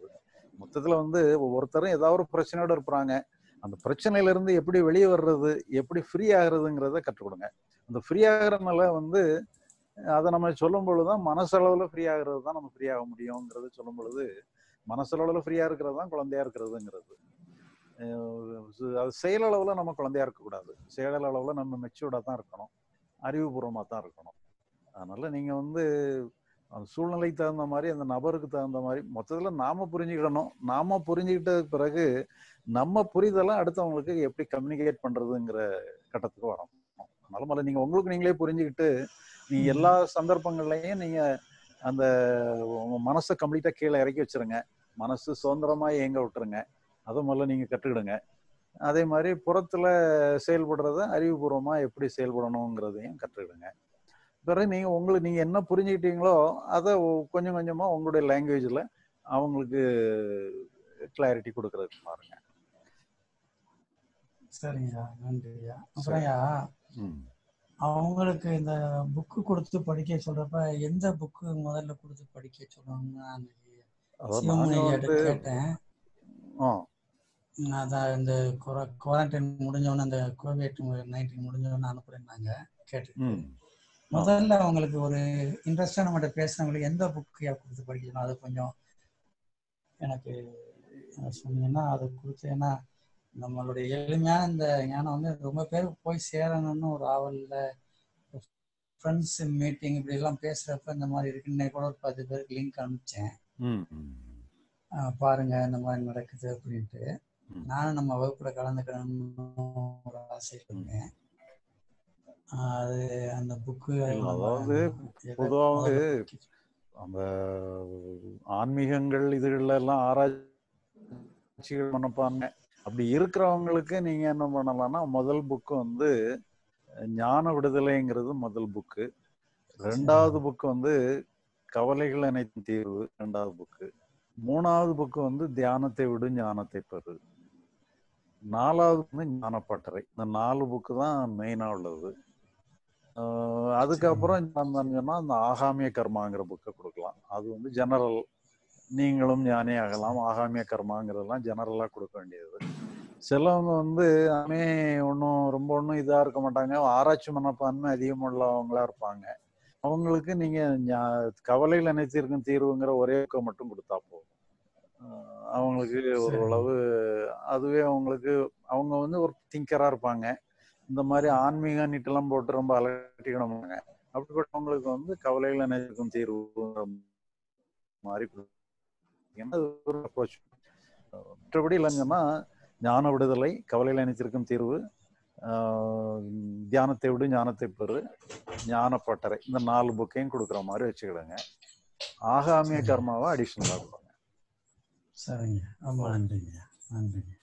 மொத்தத்துல வந்து ஒவ்வொருத்தரும் ஏதாவது ஒரு பிரச்சனையோட இருப்பாங்க அந்த பிரச்சனையில இருந்து எப்படி வெளியே வர்றது எப்படி ஃப்ரீ ஆகுறதுங்கிறத கற்றுக் கொடுங்க அந்த ஃப்ரீ ஆகுறதுனால வந்து அதை நம்ம சொல்லும் பொழுதுதான் மனசளவுல ஃப்ரீ ஆகுறது தான் நம்ம ஃப்ரீ ஆக முடியுங்கிறத சொல்லும் பொழுது மனசளவுல ஃப்ரீயா இருக்கிறது தான் குழந்தையா இருக்கிறதுங்கிறது அஹ் அது செயலளவுல நம்ம குழந்தையா இருக்கக்கூடாது செயலளவுல நம்ம மெச்சூர்டா தான் இருக்கணும் அறிவுபூர்வமா தான் இருக்கணும் அதனால நீங்க வந்து அந்த சூழ்நிலைக்கு தகுந்த மாதிரி அந்த நபருக்கு தகுந்த மாதிரி மொத்தத்துல நாம புரிஞ்சுக்கிடணும் நாம புரிஞ்சுக்கிட்டதுக்கு பிறகு நம்ம புரிதலை அடுத்தவங்களுக்கு எப்படி கம்யூனிகேட் பண்றதுங்கிற கட்டத்துக்கு வரணும் அதனால முதல்ல நீங்க உங்களுக்கு நீங்களே புரிஞ்சுக்கிட்டு நீங்க எல்லா சந்தர்ப்பங்கள்லயும் நீங்க அந்த உங்க மனசை கம்ப்ளீட்டா கீழே இறக்கி வச்சிருங்க மனசு சுதந்திரமா இயங்க விட்டுருங்க அதை முதல்ல நீங்க கற்றுக்கிடுங்க அதே மாதிரி புறத்துல செயல்படுறத அறிவுபூர்வமா எப்படி செயல்படணுங்கிறதையும் கற்றுக்கிடுங்க பிறகு நீங்க உங்களுக்கு நீங்க என்ன புரிஞ்சுக்கிட்டீங்களோ அதை கொஞ்சம் கொஞ்சமா உங்களுடைய லாங்குவேஜ்ல அவங்களுக்கு கிளாரிட்டி கொடுக்கறதுக்கு பாருங்க சரிங்கய்யா நன்றியா அப்புறம்யா ம். அவங்களுக்கு இந்த புக்கு கொடுத்து படிக்க சொல்றப்ப எந்த புக்கு முதல்ல கொடுத்து படிக்க சொல்லணும்னு நான் அன்னைக்கு அதாவது சிவமணி நாங்க ஐயாட்ட வந்து கேட்டேன் ஆ அதான் இந்த குவாரண்டைன் முடிஞ்சவொடனே அந்த கோவிட் நைன்டீன் முடிஞ்சவொடனே அனுப்புறேன்னாங்க கேட்டு ம் முதல்ல அவங்களுக்கு ஒரு இன்ட்ரெஸ்டா நம்மகிட்ட பேசுறவங்களுக்கு எந்த புக் கொடுத்து படிக்கணும் அது கொஞ்சம் எனக்கு அஹ், சொன்னீங்கன்னா அதை கொடுத்து ஏன்னா நம்மளுடைய எளிமையான இந்த ஞானம் வந்து ரொம்ப பேருக்கு போய் சேரணும்னு ஒரு ஆவல்ல ஃப்ரெண்ட்ஸ் மீட்டிங் இப்படி எல்லாம் பேசுறப்ப இந்த மாதிரி இருக்குன்னு கூட ஒரு பத்து பேருக்கு லிங்க் அனுப்பிச்சேன் ம் ம். அஹ், பாருங்க இந்த மாதிரி நடக்குது அப்படின்ட்டு ம். நானும் நம்ம வகுப்புல கலந்துக்கணும்னு ஒரு ஆசை இருந்தேன் அஹ், அது அந்த புக்கு இல்ல, அதாவது பொதுவா வந்து அந்த ஆன்மீகங்கள் இதுகள்ல எல்லாம் ஆராய்ச்சிகள் மனப்பான்மை அப்படி இருக்கிறவங்களுக்கு நீங்க என்ன பண்ணலாம்னா முதல் புக்கு வந்து ஞான விடுதலைங்கிறது முதல் புக்கு ரெண்டாவது புக்கு வந்து கவலைகள் அனைத்தும் தீர்வு ரெண்டாவது புக்கு மூணாவது புக்கு வந்து தியானத்தை விடு ஞானத்தை பெறு நாலாவது வந்து ஞானப்பட்டறை இந்த நாலு புக்கு தான் மெயினா உள்ளது ஆஹ் அதுக்கப்புறம் என்னன்னு சொன்னா அந்த ஆகாமிய கர்மாங்கிற புக்கை கொடுக்கலாம் அது வந்து ஜெனரல் நீங்களும் ஞானே ஆகலாம் ஆகாமிய கர்மாங்கிறதெல்லாம் ஜெனரலா கொடுக்க வேண்டியது சிலவங்க வந்து அவனே ஒன்றும் ரொம்ப ஒன்றும் இதா இருக்க மாட்டாங்க ஆராய்ச்சி மனப்பான்மை அதிகம் உள்ளவங்களா இருப்பாங்க அவங்களுக்கு நீங்க ஞா- கவலைகள் அனைத்திற்கும் தீர்வுங்கிற ஒரே புக்கை மட்டும் கொடுத்தா போதும் ஆஹ் அவங்களுக்கு ஒரு சரி. அளவு அதுவே அவங்களுக்கு அவங்க வந்து ஒரு திங்கரா இருப்பாங்க இந்த மாதிரி ஆன்மீக நீட்டெல்லாம் போட்டு ரொம்ப அலட்டிக்கணுமாங்க அப்படிப்பட்டவங்களுக்கு வந்து கவலைகள் அனைத்துக்கும் தீர்வுங்கிற மாதிரி கொடுத்தீங்கன்னா அது ஒரு அப்ரோச் மற்றபடி இல்லைங்கன்னா ஞான விடுதலை கவலைகள் அனைத்திற்கும் தீர்வு ஆஹ் தியானத்தை விடு ஞானத்தை பெறு ஞானப்பட்டறை இந்த நாலு புக்கையும் கொடுக்குற மாதிரி வச்சுக்கிடுங்க ஆகாமிய சரி. கர்மாவை அடிஷ்னலாக கொடுங்க சரிங்க ரொம்ப நன்றிங்க நன்றிங்க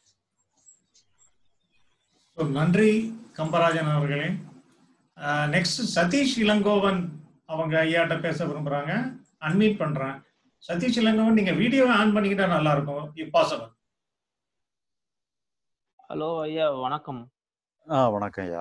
So, நன்றி கம்பராஜன் அவர்களே நெக்ஸ்ட் சதீஷ் இளங்கோவன் அவங்க ஐயாட்ட பேச விரும்புறாங்க அன்மீட் பண்றேன் சதீஷ் இளங்கோவன் நீங்க வீடியோவை ஆன் பண்ணிக்கிட்டா நல்லா இருக்கும் இப் பாசிபிள் ஹலோ ஐயா வணக்கம் ஆ வணக்கம் ஐயா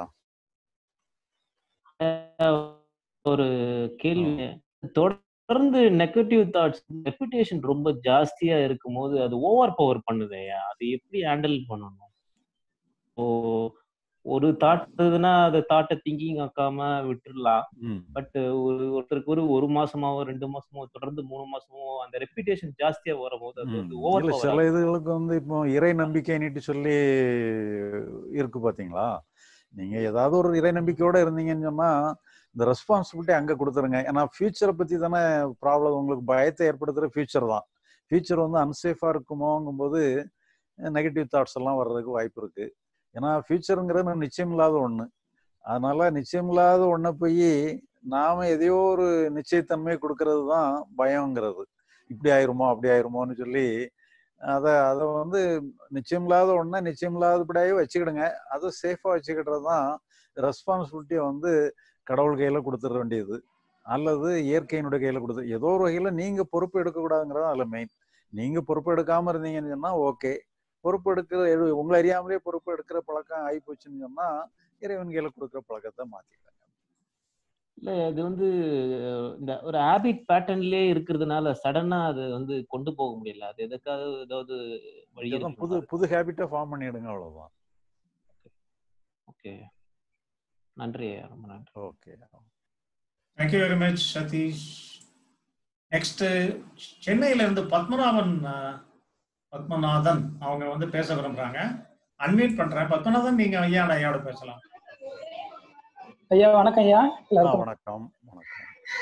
ஒரு கேள்வி தொடர்ந்து நெகட்டிவ் தாட்ஸ் ரெப்புடேஷன் ரொம்ப ஜாஸ்தியா இருக்கும்போது அது ஓவர் பவர் பண்ணுது ஐயா அது எப்படி ஹேண்டில் பண்ணணும் ஓ ஒரு தாட் இருந்ததுன்னா அந்த தாட்டை திங்கிங் ஆக்காம விட்டுறலாம் ம் பட் ஒரு ஒருத்தருக்கு ஒரு ஒரு மாசமாவோ ரெண்டு மாசமோ தொடர்ந்து மூணு மாசமோ அந்த ரெப்புடேஷன் ஜாஸ்தியா வரும்போது அது வந்து ம். ஓவர் இல்ல சில பவர் இதுகளுக்கு வந்து இப்போ இறை நம்பிக்கைன்னுட்டு சொல்லி இருக்கு பாத்தீங்களா நீங்க ஏதாவது ஒரு இறை நம்பிக்கையோட இருந்தீங்கன்னு சொன்னா இந்த ரெஸ்பான்சிபிலிட்டி அங்க கொடுத்துருங்க ஏன்னா ஃபியூச்சரை பத்தி தானே ப்ராப்ளம் உங்களுக்கு பயத்தை ஏற்படுத்துற ஃபியூச்சர் தான் ஃபியூச்சர் வந்து அன்சேஃபா இருக்குமோங்கும்போது நெகட்டிவ் தாட்ஸ் எல்லாம் வர்றதுக்கு வாய்ப்பு இருக்கு ஏன்னா ஃபியூச்சருங்கிறது நிச்சயம் இல்லாத ஒண்ணு அதனால நிச்சயம் இல்லாத ஒன்றை போய் நாம எதையோ ஒரு நிச்சயத்தன்மை கொடுக்கறது தான் பயங்கிறது இப்படி ஆயிருமோ அப்படி ஆயிருமோன்னு சொல்லி அதை அதை வந்து நிச்சயம் இல்லாத ஒண்ணா நிச்சயம் இல்லாதபடியாவே வச்சுக்கிடுங்க அதை சேஃபா வச்சுக்கிட்டது தான் ரெஸ்பான்சிபிலிட்டியை வந்து கடவுள் கையில கொடுத்துட வேண்டியது அல்லது இயற்கையினுடைய கையில கொடுத்து ஏதோ ஒரு வகையில நீங்க பொறுப்பு எடுக்கக்கூடாதுங்கிறது அதுல மெயின் நீங்க பொறுப்பு எடுக்காம இருந்தீங்கன்னு சொன்னா ஓகே பொறுப்பு எடுக்கிற எடு- உங்களை அறியாமலே பொறுப்பு எடுக்கிற பழக்கம் ஆகி போச்சுன்னு சொன்னா இறைவன் கையில கொடுக்குற பழக்கத்தை மாத்திக்கங்க இல்ல அது வந்து அஹ், இந்த ஒரு ஹாபிட் பேட்டர்ன்லயே இருக்கிறதுனால சடனா அது வந்து கொண்டு போக முடியல அது எதுக்காவது ஏதாவது வழி இதுதான் புது இருக்கு புது ஹேபிட்டை ஃபார்ம் பண்ணிடுங்க அவ்வளவுதான் ஓகே நன்றி ஐயா, ரொம்ப நன்றி okay thank you very much Sathish next சென்னையில இருந்து பத்மநாபன் அஹ், பத்மநாதன் அவங்க வந்து பேச விரும்புறாங்க அன்மியூட் பண்றேன் பத்மநாதன் நீங்க ஐயா ஐயாவோட பேசலாம் ஐயா வணக்கம் ஐயா ஆ, எல்லாருக்கும் வணக்கம் வணக்கம்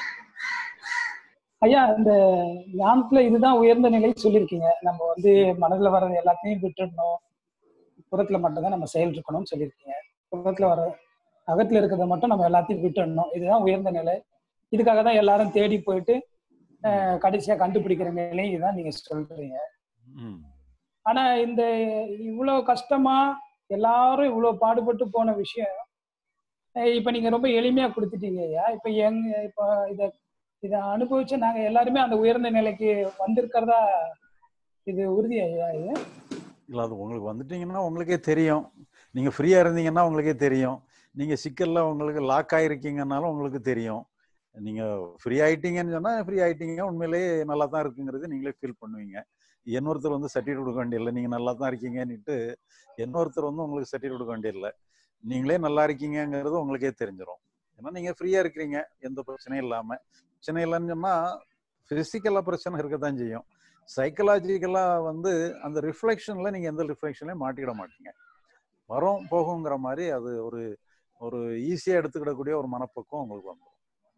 ஐயா இந்த ஞானத்துல இதுதான் உயர்ந்த நிலை சொல்லியிருக்கீங்க நம்ம வந்து மனதுல வர்றது எல்லாத்தையும் விட்டுடணும் புறத்துல மட்டும்தான் நம்ம செயல் இருக்கணும்னு சொல்லியிருக்கீங்க புறத்துல வர அகத்துல இருக்கிறத மட்டும் நம்ம எல்லாத்தையும் விட்டுடணும் இதுதான் உயர்ந்த நிலை இதுக்காக தான் எல்லாரும் தேடி போயிட்டு அஹ், கடைசியா கண்டுபிடிக்கிற நிலை இதுதான் நீங்க சொல்றீங்க ம் ஆனா இந்த இவ்வளவு கஷ்டமா எல்லாரும் இவ்வளவு பாடுபட்டு போன விஷயம் அஹ் இப்ப நீங்க ரொம்ப எளிமையா கொடுத்துட்டீங்க ஐயா இப்ப எங்க இப்ப இத இத அனுபவிச்சு நாங்க எல்லாருமே அந்த உயர்ந்த நிலைக்கு வந்திருக்கிறதா இது உறுதி ஐயா இது இல்லை அது உங்களுக்கு வந்துட்டீங்கன்னா உங்களுக்கே தெரியும் நீங்கள் ஃப்ரீயாக இருந்தீங்கன்னா உங்களுக்கே தெரியும் நீங்கள் சிக்கலில் உங்களுக்கு லாக் ஆகிருக்கீங்கன்னாலும் உங்களுக்கு தெரியும் நீங்கள் ஃப்ரீ ஆயிட்டீங்கன்னு சொன்னால் ஃப்ரீ ஆயிட்டீங்க உண்மையிலேயே நல்லா தான் இருக்குங்கிறது நீங்களே ஃபீல் பண்ணுவீங்க இன்னொருத்தர் வந்து சர்டிஃபிகேட் கொடுக்க வேண்டியதில்லை நீங்கள் நல்லா தான் இருக்கீங்கன்னுட்டு இன்னொருத்தர் வந்து உங்களுக்கு சர்டிஃபிகேட் கொடுக்க வேண்டியதில்லை நீங்களே நல்லா இருக்கீங்கங்கிறது உங்களுக்கே தெரிஞ்சிடும் ஏன்னா நீங்கள் ஃப்ரீயாக இருக்கிறீங்க எந்த பிரச்சனையும் இல்லாமல் பிரச்சனை இல்லைன்னு சொன்னால் ஃபிசிக்கலாக பிரச்சனை இருக்க தான் செய்யும் சைக்கலாஜிக்கலாக வந்து அந்த ரிஃப்ளெக்ஷனில் நீங்கள் எந்த ரிஃப்ளெக்ஷன்லையும் மாட்டிக்கிட மாட்டீங்க வரும் போகுங்கிற மாதிரி அது ஒரு ஒரு ஈஸியாக எடுத்துக்கிடக்கூடிய ஒரு மனப்பக்குவம் உங்களுக்கு வந்துடும்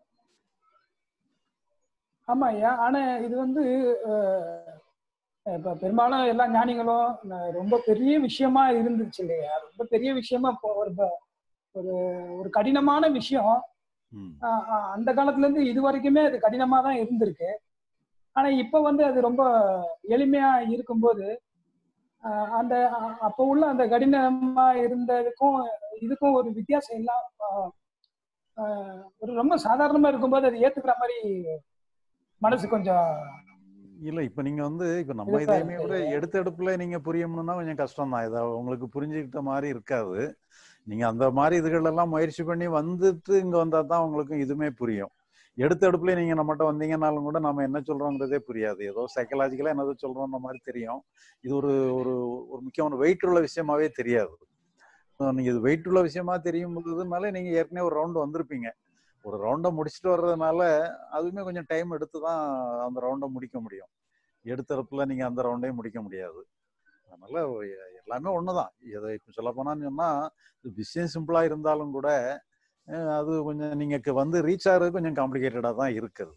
ஆமா ஐயா ஆனா இது வந்து அஹ், இப்ப பெரும்பாலும் எல்லா ஞானிகளும் ந- ரொம்ப பெரிய விஷயமா இருந்துச்சு இல்லையா ரொம்ப பெரிய விஷயமா இப்போ ஒரு ப- ஒரு ஒரு கடினமான விஷயம் ம் ஆஹ் ஆஹ் அந்த காலத்துல இருந்து இது வரைக்குமே அது கடினமா தான் இருந்திருக்கு ஆனா இப்ப வந்து அது ரொம்ப எளிமையா இருக்கும்போது ஆஹ் அந்த அ- அப்ப உள்ள அந்த கடினமா இருந்ததுக்கும் இதுக்கும் ஒரு வித்தியாசம் இல்லாம ஆஹ் ஆஹ் ஒரு ரொம்ப சாதாரணமா இருக்கும்போது அது ஏத்துக்கிற மாதிரி மனசு கொஞ்சம் இல்லை இப்போ நீங்கள் வந்து இப்போ நம்ம இதுதான் இதையுமே கூட எடுத்த எடுப்புல நீங்கள் புரியணும்னா கொஞ்சம் கஷ்டம் தான் இதை உங்களுக்கு புரிஞ்சுக்கிட்ட மாதிரி இருக்காது நீங்கள் அந்த மாதிரி இதுகளெல்லாம் முயற்சி பண்ணி வந்துட்டு இங்கே வந்தால் தான் உங்களுக்கு இதுவுமே புரியும் எடுத்த எடுப்புல நீங்கள் நம்மகிட்ட வந்தீங்கன்னாலும் கூட நம்ம என்ன சொல்கிறோங்கிறதே புரியாது ஏதோ சைக்கலாஜிக்கலாக என்னதோ சொல்கிறோன்ற மாதிரி தெரியும் இது ஒரு ஒரு ஒரு முக்கியமான வெயிட் உள்ள விஷயமாவே தெரியாது நீங்கள் இது வெயிட் உள்ள விஷயமா தெரியும் போதுனால நீங்கள் ஏற்கனவே ஒரு ரவுண்டு வந்திருப்பீங்க ஒரு ரவுண்டை முடிச்சுட்டு வர்றதுனால அதுவுமே கொஞ்சம் டைம் எடுத்து தான் அந்த ரவுண்டை முடிக்க முடியும் எடுத்தரப்புல நீங்க அந்த ரவுண்டையும் முடிக்க முடியாது அதனால எ- எல்லாமே ஒண்ணுதான் இதை இப்போ சொல்ல போனான்னு சொன்னா இது விஷயம் சிம்பிளா இருந்தாலும் கூட அஹ், அது கொஞ்சம் நீங்க க- வந்து ரீச் ஆகிறது கொஞ்சம் காம்ப்ளிகேட்டடா தான் இருக்குது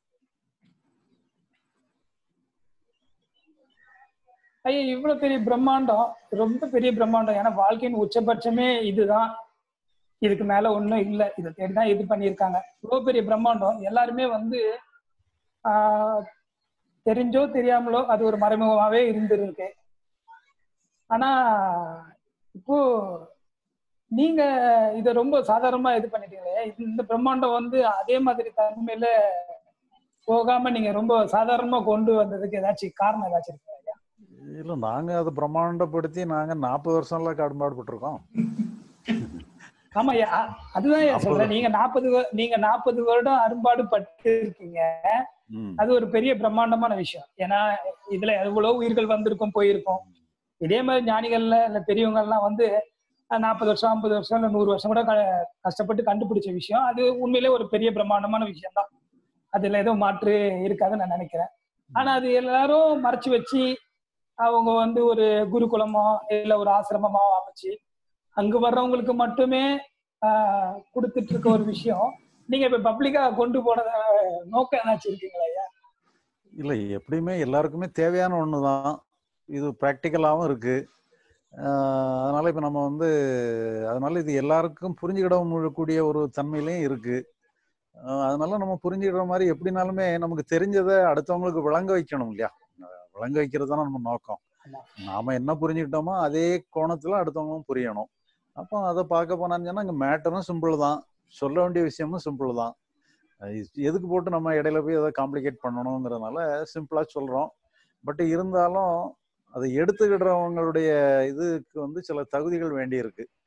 ஐயா இவ்வளவு பெரிய பிரம்மாண்டம் ரொம்ப பெரிய பிரம்மாண்டம் ஏன்னா வாழ்க்கையின் உச்சபட்சமே இதுதான் இதுக்கு மேல ஒண்ணும் இல்லை இதை தேடிதான் இது பண்ணியிருக்காங்க இவ்வளவு பெரிய பிரம்மாண்டம் எல்லாருமே வந்து ஆஹ் தெரிஞ்சோ தெரியாமலோ அது ஒரு மறைமுகமாவே இருந்திருக்கு ஆனா இப்போ நீங்க இத ரொம்ப சாதாரணமா இது பண்ணிட்டீங்களே இந்த பிரம்மாண்டம் வந்து அதே மாதிரி தன்மையில போகாம நீங்க ரொம்ப சாதாரணமா கொண்டு வந்ததுக்கு ஏதாச்சும் காரணம் ஏதாச்சும் இருக்கா ஐயா இல்ல நாங்க அதை பிரம்மாண்டப்படுத்தி நாங்க நாற்பது வருஷம்ல கடும்பாடுபட்டிருக்கோம் ஆமா ஐயா அ- அதுதான் ஐயா நாற்பது சொல்றேன் நீங்க நாற்பது நீங்க நாற்பது வருடம் அரும்பாடு பட்டு இருக்கீங்க ம். அது ஒரு பெரிய பிரம்மாண்டமான விஷயம் ஏன்னா இதுல எவ்வளவு உயிர்கள் வந்திருக்கும் போயிருக்கும் இதே மாதிரி ஞானிகள்ல இல்ல பெரியவங்க எல்லாம் வந்து நாற்பது வருஷம் ஐம்பது வருஷம் இல்ல நூறு வருஷம் கூட க- கஷ்டப்பட்டு கண்டுபிடிச்ச விஷயம் அது உண்மையிலே ஒரு பெரிய பிரம்மாண்டமான விஷயம் தான் அதுல எதுவும் மாற்று இருக்காதுன்னு நான் நினைக்கிறேன் ஆனா அது எல்லாரும் மறைச்சு வச்சு அவங்க வந்து ஒரு குருகுலமோ இல்ல ஒரு ஆசிரமமோ அமைச்சு அங்க வர்றவங்களுக்கு மட்டுமே ஆஹ் கொடுத்துட்டு இருக்க ஒரு விஷயம் நீங்க இப்ப பப்ளிக்கா கொண்டு போனத நோக்கம் ஏதாச்சும் இருக்கீங்களா ஐயா இல்லை எப்படியுமே எல்லாருக்குமே தேவையான ஒன்று தான் இது ப்ராக்டிக்கலாகவும் இருக்கு ஆஹ் அதனால இப்போ நம்ம வந்து அதனால இது எல்லாருக்கும் புரிஞ்சுக்கிட முடியக்கூடிய ஒரு தன்மையிலையும் இருக்கு ஆஹ் அதனால நம்ம புரிஞ்சுக்கிற மாதிரி எப்படினாலுமே நமக்கு தெரிஞ்சதை அடுத்தவங்களுக்கு விளங்க வைக்கணும் இல்லையா ஆஹ் விளங்க வைக்கிறது தானே நம்ம நோக்கம் ஆமா. நாம என்ன புரிஞ்சுக்கிட்டோமோ அதே கோணத்துல அடுத்தவங்களும் புரியணும் அப்போ அதை பார்க்க போனான்னு சொன்னா இங்கே மேட்டரும் சிம்பிள் தான் சொல்ல வேண்டிய விஷயமும் சிம்பிள் தான் அஹ் இது எதுக்கு போட்டு நம்ம இடையில போய் அதை காம்ப்ளிகேட் பண்ணணுங்கிறதுனால சிம்பிளா சொல்றோம் பட் இருந்தாலும் அதை எடுத்துக்கிடுறவங்களுடைய இதுக்கு வந்து சில தகுதிகள் வேண்டி இருக்கு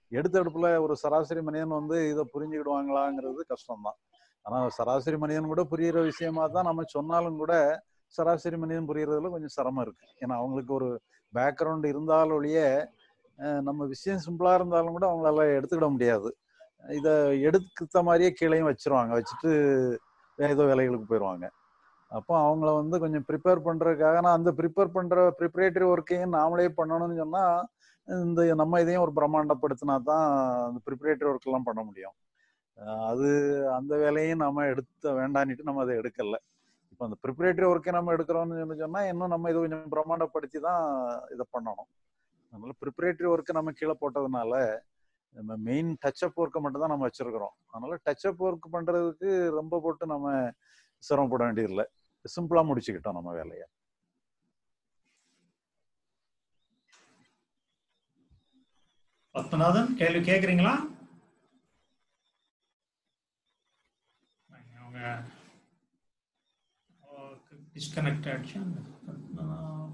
எடுத்த எடுப்புல ஒரு சராசரி மனிதன் வந்து இதை புரிஞ்சுக்கிடுவாங்களாங்கிறது கஷ்டம்தான் ஆனா சராசரி மனிதன் கூட புரியுற விஷயமா தான் நம்ம சொன்னாலும் கூட சராசரி மனிதன் புரியறதுல கொஞ்சம் சிரமம் இருக்கு ஏன்னா அவங்களுக்கு ஒரு பேக்ரவுண்ட் இருந்தாலும் ஒழிய அஹ், நம்ம விஷயம் சிம்பிளா இருந்தாலும் கூட அவங்களால எடுத்துக்கிட முடியாது இதை எடுத்த மாதிரியே கீழையும் வச்சிருவாங்க வச்சுட்டு வேற ஏதோ வேலைகளுக்கு போயிடுவாங்க அப்போ அவங்கள வந்து கொஞ்சம் ப்ரிப்பேர் பண்றதுக்காக நான் அந்த ப்ரிப்பேர் பண்ற ப்ரிப்பரேட்டரி ஒர்க்கையும் நாமளே பண்ணணும்னு சொன்னா இந்த நம்ம இதையும் ஒரு பிரம்மாண்டப்படுத்தினா தான் அந்த ப்ரிப்பரேட்டரி ஒர்க் எல்லாம் பண்ண முடியும் அஹ் அது அந்த வேலையும் நாம எடுத்த வேண்டான்னுட்டு நம்ம அதை எடுக்கல இப்போ அந்த ப்ரிப்பரேட்டரி ஒர்க்கை நம்ம எடுக்கிறோம்னு சொல்லி சொன்னா இன்னும் நம்ம இதை கொஞ்சம் பிரம்மாண்டப்படுத்தி தான் இதை பண்ணணும் அதனால ப்ரிப்பரேட்டரி ஒர்க்கை நம்ம கீழே போட்டதுனால நம்ம மெயின் டச்சப் ஒர்க்கை மட்டும் தான் நம்ம வச்சிருக்கிறோம் அதனால டச்சப் ஒர்க் பண்றதுக்கு ரொம்ப போட்டு நம்ம சிரமப்பட வேண்டியதில்லை சிம்பிளா முடிச்சுக்கிட்டோம் நம்ம வேலையை பத்மநாதன் கேள்வி கேக்குறீங்களா அவங்க டிஸ்கனெக்ட் ஆயிடுச்சு பத்மநாபன்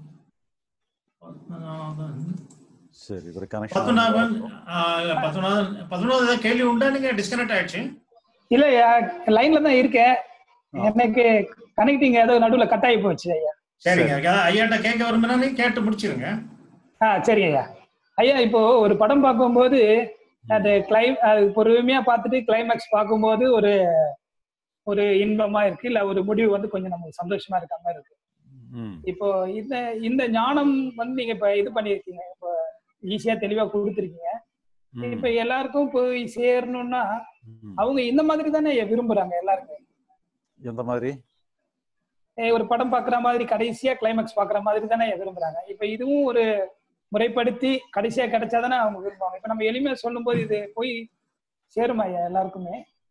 பத்மநாபன் சரி ஒரு பத்மநாபன் கனெக்ஷன் ஆஹ் இல்ல, பத்மநாதன் பத்மநாதன் ஏதாவது கேள்வி உண்டா நீங்க டிஸ்கனெக்ட் ஆயிடுச்சு இல்லையா லைன்ல தான் இருக்கேன் எனக்கு கனெக்டிங் ஏதோ நடுவுல கட் ஆகி போச்சு ஐயா சரிங்க ஏதாவது ஐயாட்ட கேட்க விரும்பினா நீங்க கேட்டு முடிச்சிருங்க ஆ சரி ஐயா ஐயா இப்போ ஒரு படம் பார்க்கும்போது அது கிளைம் அது பொறுமையா பார்த்துட்டு கிளைமேக்ஸ் பார்க்கும்போது ஒரு ஒரு இன்பமா இருக்கு இல்ல ஒரு முடிவு வந்து கொஞ்சம் நமக்கு சந்தோஷமா இருக்க மாதிரி இருக்கு ம் இப்போ இந்த இந்த ஞானம் வந்து நீங்க இப்ப இது பண்ணிருக்கீங்க இப்போ ஈஸியா தெளிவா கொடுத்துருக்கீங்க ம், இப்ப எல்லாருக்கும் போய் சேரணும்னா ம். அவங்க இந்த மாதிரி தானே விரும்புறாங்க எல்லாருமே எந்த மாதிரி ஏய், ஒரு படம் பாக்குற மாதிரி கடைசியா கிளைமேக்ஸ் பாக்குற மாதிரி தானே விரும்புறாங்க இப்ப இதுவும் ஒரு முறைப்படுத்தி கடைசியா கிடைச்சாதானே அவங்க விரும்புவாங்க இப்ப நம்ம எளிமையா சொல்லும்போது இது போய் சேருமா ஐயா எல்லாருக்குமே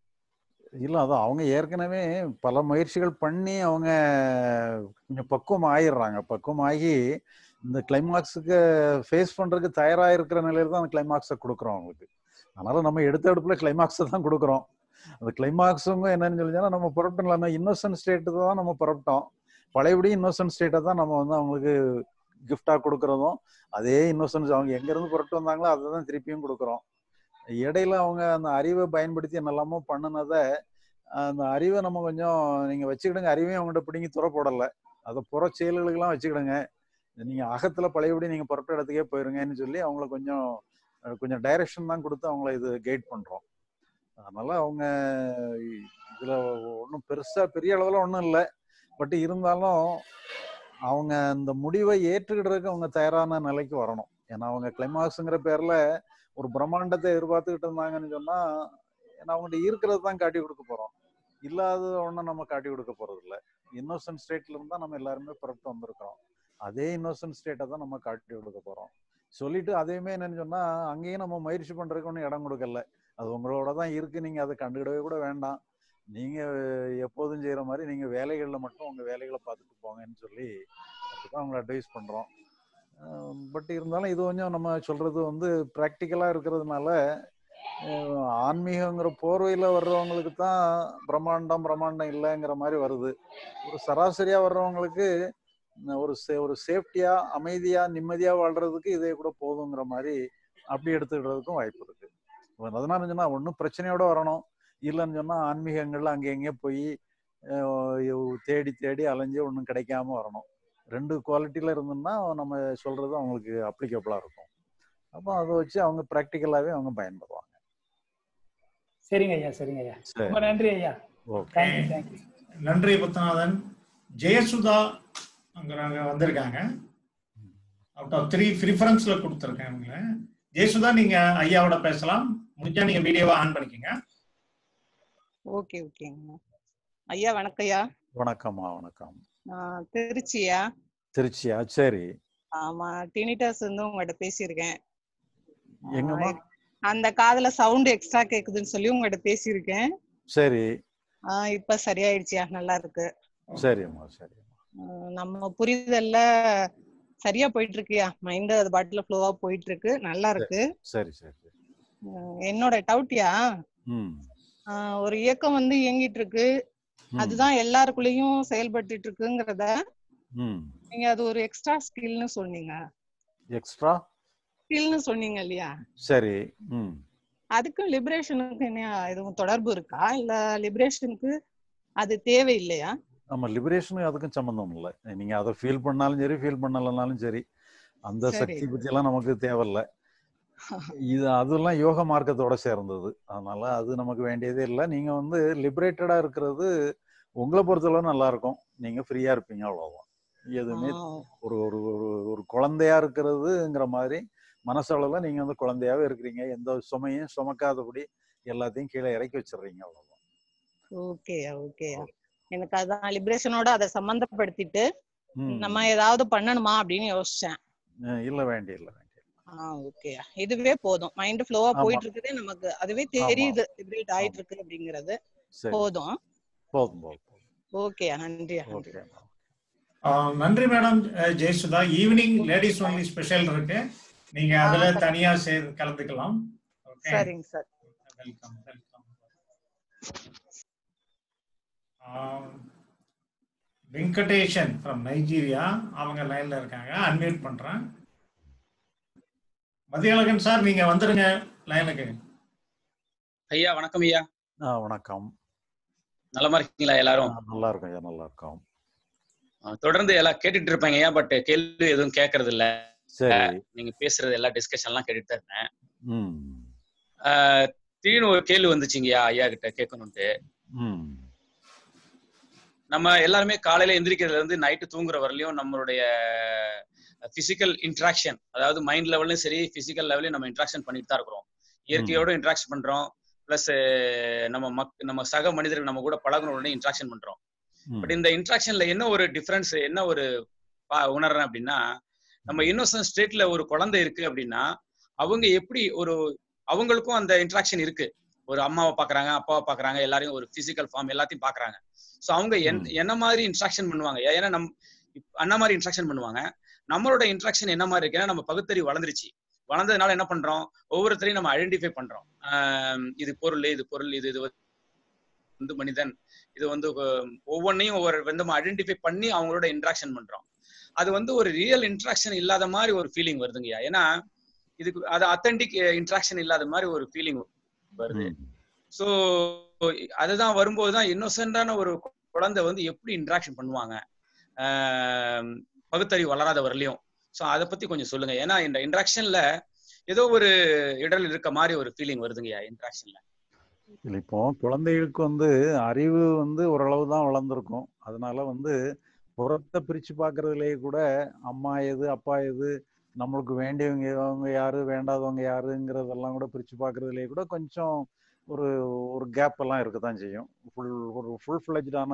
இல்ல அதான் அவங்க ஏற்கனவே பல முயற்சிகள் பண்ணி அவங்க கொஞ்சம் பக்குவம் ஆயிடுறாங்க பக்குவம் ஆகி இந்த கிளைமாக்ஸுக்கு ஃபேஸ் பண்றதுக்கு தயாரா இருக்கிற நிலையில தான் அந்த கிளைமாக்ஸை கொடுக்குறோம் அவங்களுக்கு அதனால நம்ம எடுத்த எடுப்புல கிளைமாக்ஸை தான் கொடுக்குறோம் அந்த கிளைமாக்ஸுங்க என்னன்னு சொல்லிச்சுன்னா நம்ம புறப்பட்டோம்ல இன்னோசன்ட் ஸ்டேட்டு தான் நம்ம புறப்பட்டோம் பழையபடி இன்னோசன்ட் ஸ்டேட்டை தான் நம்ம வந்து அவங்களுக்கு கிஃப்டா கொடுக்கறதும் அதே இன்னோசன்ஸ் அவங்க எங்க இருந்து புறப்பட்டு வந்தாங்களோ அதை தான் திருப்பியும் கொடுக்குறோம் இடையில அவங்க அந்த அறிவை பயன்படுத்தி என்னெல்லாமோ பண்ணுனதை அந்த அறிவை நம்ம கொஞ்சம் நீங்க வச்சுக்கிடுங்க அறிவையும் அவங்கள்ட்ட பிடிங்கி துற போடல அதை புற செயல்களுக்கெல்லாம் வச்சுக்கிடுங்க நீங்க அகத்துல பழையபடி நீங்க புறப்பட்ட இடத்துக்கே போயிருங்கன்னு சொல்லி அவங்கள கொஞ்சம் அஹ், கொஞ்சம் டைரக்ஷன் தான் கொடுத்து அவங்கள இது கைட் பண்றோம் அதனால அவங்க இதுல ஒன்றும் பெருசா பெரிய அளவுல ஒன்றும் இல்லை பட் இருந்தாலும் அவங்க அந்த முடிவை ஏற்றுக்கிடுறதுக்கு அவங்க தயாரான நிலைக்கு வரணும் ஏன்னா அவங்க கிளைமாக்ஸுங்கிற பேர்ல ஒரு பிரம்மாண்டத்தை எதிர்பார்த்துக்கிட்டு இருந்தாங்கன்னு சொன்னா ஏன்னா அவங்கள்ட்ட இருக்கிறது தான் காட்டி கொடுக்க போறோம் இல்லாத ஒன்றும் நம்ம காட்டி கொடுக்க போறது இல்ல இன்னோசன்ட் ஸ்டேட்ல இருந்தா நம்ம எல்லாருமே புறப்பட்டு வந்திருக்கிறோம் அதே இன்னோசன்ட் ஸ்டேட்டை தான் நம்ம காட்டி கொடுக்க போறோம் சொல்லிட்டு அதையுமே என்னன்னு சொன்னா அங்கேயும் நம்ம முயற்சி பண்றதுக்கு ஒன்றும் இடம் கொடுக்கல அது உங்களோட தான் இருக்கு நீங்க அதை கண்டுக்கிடவே கூட வேண்டாம் நீங்க எப்போதும் செய்யற மாதிரி நீங்க வேலைகள்ல மட்டும் உங்க வேலைகளை பார்த்துட்டு போங்கன்னு சொல்லி அப்படிதான் அவங்களை அட்வைஸ் பண்றோம் பட் இருந்தாலும் இது கொஞ்சம் நம்ம சொல்றது வந்து ப்ராக்டிக்கலா இருக்கிறதுனால அஹ் ஆன்மீகங்கிற போர்வையில வர்றவங்களுக்கு தான் பிரம்மாண்டம் பிரம்மாண்டம் இல்லைங்கிற மாதிரி வருது ஒரு சராசரியா வர்றவங்களுக்கு ந- ஒரு சே- ஒரு சேஃப்டியா அமைதியா நிம்மதியா வாழ்றதுக்கு இதே கூட போதுங்கிற மாதிரி அப்படி எடுத்துக்கிறதுக்கும் வாய்ப்பு இருக்கு இப்ப அதனால சொன்னா ஒன்றும் பிரச்சனையோட வரணும் இல்லைன்னு சொன்னா ஆன்மீகங்கள்ல அங்கே எங்கேயோ போய் அஹ் தேடி தேடி அலைஞ்சு ஒன்றும் கிடைக்காம வரணும் ரெண்டு குவாலிட்டியில இருந்தோம்னா நம்ம சொல்றது அவங்களுக்கு அப்ளிகபிளா இருக்கும் அப்போ அதை வச்சு அவங்க ப்ராக்டிக்கலாவே அவங்க பயன்படுவாங்க சரிங்க ஐயா சரிங்க ஐயா சரி ரொம்ப நன்றி ஐயா ஓகே தேங்க்யூ தேங்க்யூ நன்றி பத்மநாதன் ஜெயசுதா அங்க வந்திருக்காங்க அவுட் ஆஃப் த்ரீ ப்ரிஃபரன்ஸ்ல கொடுத்துருக்கேன் இவங்கள ஜெயசுதா நீங்க ஐயாவோட பேசலாம் முடிஞ்சா நீங்க வீடியோவை ஆன் பண்ணிக்கங்க ஓகே ஓகேங்க ஐயா வணக்கம் ஐயா வணக்கம்மா வணக்கம் நான் திருச்சியா திருச்சியா சரி ஆமா டினிட்டாஸ் வந்து உங்கள்கிட்ட பேசியிருக்கேன் எங்கம்மா அந்த காதுல சவுண்ட் எக்ஸ்ட்ரா கேக்குதுன்னு சொல்லி உங்கள்கிட்ட பேசியிருக்கேன் சரி ஆஹ் இப்ப சரியாயிடுச்சியா நல்லா இருக்கு சரிம்மா சரி ஆஹ் நம்ம புரிதல்ல சரியா போயிட்டு இருக்குயா மைண்ட் அது பாட்டுல ஃப்ளோவா போயிட்டு இருக்கு நல்லா இருக்கு சரி சரி சரி ஆஹ் என்னோட டவுட்யா ம் ஒரு இயக்கம் வந்து இயங்கிட்டு இருக்கு ம், அதுதான் எல்லாருக்குள்ளயும் செயல்பட்டுட்டு இருக்குங்கிறத ம் நீங்க அது ஒரு எக்ஸ்ட்ரா ஸ்கில்னு சொன்னீங்க எக்ஸ்ட்ரா ஸ்கில்னு சொன்னீங்க இல்லையா சரி ம் அதுக்கும் லிபரேஷனுக்கு என்ன எதுவும் தொடர்பு இருக்கா இல்ல லிபரேஷனுக்கு அது தேவை இல்லையா நம்ம லிபரேஷனுக்கு அதுக்கும் சம்மந்தம் இல்லை நீங்க அதை ஃபீல் பண்ணாலும் சரி ஃபீல் பண்ணலனாலும் சரி அந்த சரி. சக்தி பத்தி எல்லாம் நமக்கு தேவையில்ல இது அதெல்லாம் யோக மார்க்கத்தோட சேர்ந்தது அதனால அது நமக்கு வேண்டியதே இல்லை நீங்க வந்து லிபரேட்டடா இருக்கிறது உங்களை பொறுத்தளவு நல்லா இருக்கும் நீங்க ஃப்ரீயா இருப்பீங்க அவ்வளவுதான் எதுவுமே ஆ, ஒரு ஒரு ஒரு ஒரு குழந்தையா இருக்கிறதுங்கிற மாதிரி மனசளவுல நீங்க வந்து குழந்தையாவே இருக்கிறீங்க எந்த சுமையும் சுமக்காதபடி எல்லாத்தையும் கீழே இறக்கி வச்சிடுறீங்க அவ்வளவுதான் ஓகேயா ஓகேயா எனக்கு அதான் லிபரேஷனோட அதை சம்பந்தப்படுத்திட்டு ம். நம்ம ஏதாவது பண்ணணுமா அப்படின்னு யோசிச்சேன் அஹ் இல்ல வேண்டிய இல்ல வேண்டிய ஆ ஓகேயா இதுவே போதும் மைண்ட் ஃப்ளோவா ஆமா. போயிட்டு இருக்குதே நமக்கு அதுவே தெரியுது லிபரேட் ஆயிட்டு இருக்கு அப்படிங்கறது சரி போதும் போதும் போதும் போதும் ஓகேயா நன்றியா நன்றி ஓகே ஆஹ் நன்றி மேடம் அஹ் Jayasudha evening ladies only special இருக்கு நீங்க அதுல ஆ, தனியா சேர் கலந்துக்கலாம் ஓகே சரிங்க sir welcome welcome Venkatesan from Nigeria அவங்க லைன்ல இருக்காங்க அன்மியூட் பண்றேன் மதியழகன் சார் நீங்க வந்துருங்க லைனுக்கு ஐயா வணக்கம் ஐயா ஆ வணக்கம் நலமா இருக்கீங்களா எல்லாரும் ஆ, நல்லா இருக்கும் ஐயா நல்லா இருக்கும் அஹ் தொடர்ந்து எல்லாம் கேட்டுட்டு இருப்பாங்க ஐயா பட் கேள்வி எதுவும் கேட்கறது இல்ல சரி நீங்க பேசுறது எல்லா டிஸ்கஷன் எல்லாம் கேட்டுட்டு தான் இருந்தேன் ம் அஹ் திடீர்னு ஒரு கேள்வி வந்துச்சுங்கய்யா ஐயா கிட்ட கேட்கணும்ட்டு ம் நம்ம எல்லாருமே காலையில எந்திரிக்கிறதுல இருந்து நைட்டு தூங்குற வரலையும் நம்மளுடைய பிசிக்கல் இன்ட்ராக்ஷன் அதாவது மைண்ட் லெவல்லையும் சரி பிசிக்கல் லெவலையும் நம்ம இன்ட்ராக்ஷன் பண்ணிட்டு தான் இருக்கிறோம் இயற்கையோட இன்ட்ராக்ஷன் பண்றோம் பிளஸ் நம்ம மக் நம்ம சக மனிதர்கள் நம்ம கூட பழகணும்னு இன்ட்ராக்ஷன் பண்றோம் ம். பட் இந்த இன்ட்ராக்ஷன்ல என்ன ஒரு டிஃபரன்ஸ் என்ன ஒரு பா- உணர்றேன் அப்படின்னா நம்ம இன்னோசன்ட் ஸ்டேட்ல ஒரு குழந்தை இருக்கு அப்படின்னா அவங்க எப்படி ஒரு அவங்களுக்கும் அந்த இன்ட்ராக்ஷன் இருக்கு ஒரு அம்மாவை பாக்குறாங்க அப்பாவை பாக்குறாங்க எல்லாரையும் ஒரு பிசிக்கல் ஃபார்ம் எல்லாத்தையும் பாக்குறாங்க சோ அவங்க என்- ம். என்ன மாதிரி இன்ட்ராக்ஷன் பண்ணுவாங்க ஏன்னா நம் இப்ப அண்ணா மாதிரி இன்ட்ராக்ஷன் பண்ணுவாங்க நம்மளோட இன்ட்ராக்ஷன் என்ன மாதிரி இருக்கு ஏன்னா நம்ம பகுத்தறிவு வளர்ந்துருச்சு வளர்ந்ததுனால என்ன பண்றோம் ஒவ்வொருத்தரையும் நம்ம ஐடென்டிஃபை பண்றோம் ஆஹ் இது பொருள் இது பொருள் இது இது வந்து மனிதன் இது வந்து அஹ், ஒவ்வொன்றையும் ஒவ்வொரு வந்து நம்ம ஐடென்டிஃபை பண்ணி அவங்களோட இன்ட்ராக்ஷன் பண்றோம் அது வந்து ஒரு ரியல் இன்ட்ராக்ஷன் இல்லாத மாதிரி ஒரு ஃபீலிங் வருதுங்கய்யா ஏன்னா இதுக்கு அது அத்தன்டிக் இன்ட்ராக்ஷன் இல்லாத மாதிரி ஒரு ஃபீலிங் வருது ம். ஸோ அதுதான் வரும்போது தான் இன்னோசென்டான ஒரு குழந்தை வந்து எப்படி இன்ட்ராக்ஷன் பண்ணுவாங்க ஆஹ் பகுத்தறிவு வளராத வரலையும் ஸோ அதை பத்தி கொஞ்சம் சொல்லுங்க ஏன்னா இந்த இன்ட்ராக்ஷன்ல ஏதோ ஒரு இடல் இருக்க மாதிரி ஒரு ஃபீலிங் வருதுங்கய்யா இன்ட்ராக்ஷன்ல இல்ல இப்போ குழந்தைகளுக்கு வந்து அறிவு வந்து ஓரளவு தான் வளர்ந்துருக்கும் அதனால வந்து புறத்தை பிரிச்சு பார்க்கறதுலயே கூட அம்மா எது அப்பா எது நம்மளுக்கு வேண்டியவங்க அவங்க யாரு வேண்டாதவங்க யாருங்கிறதெல்லாம் கூட பிரிச்சு பார்க்கறதுலயே கூட கொஞ்சம் ஒரு ஒரு கேப் எல்லாம் இருக்கத்தான் செய்யும் ஃபுல் ஒரு ஃபுல் ஃபிளஜ்டான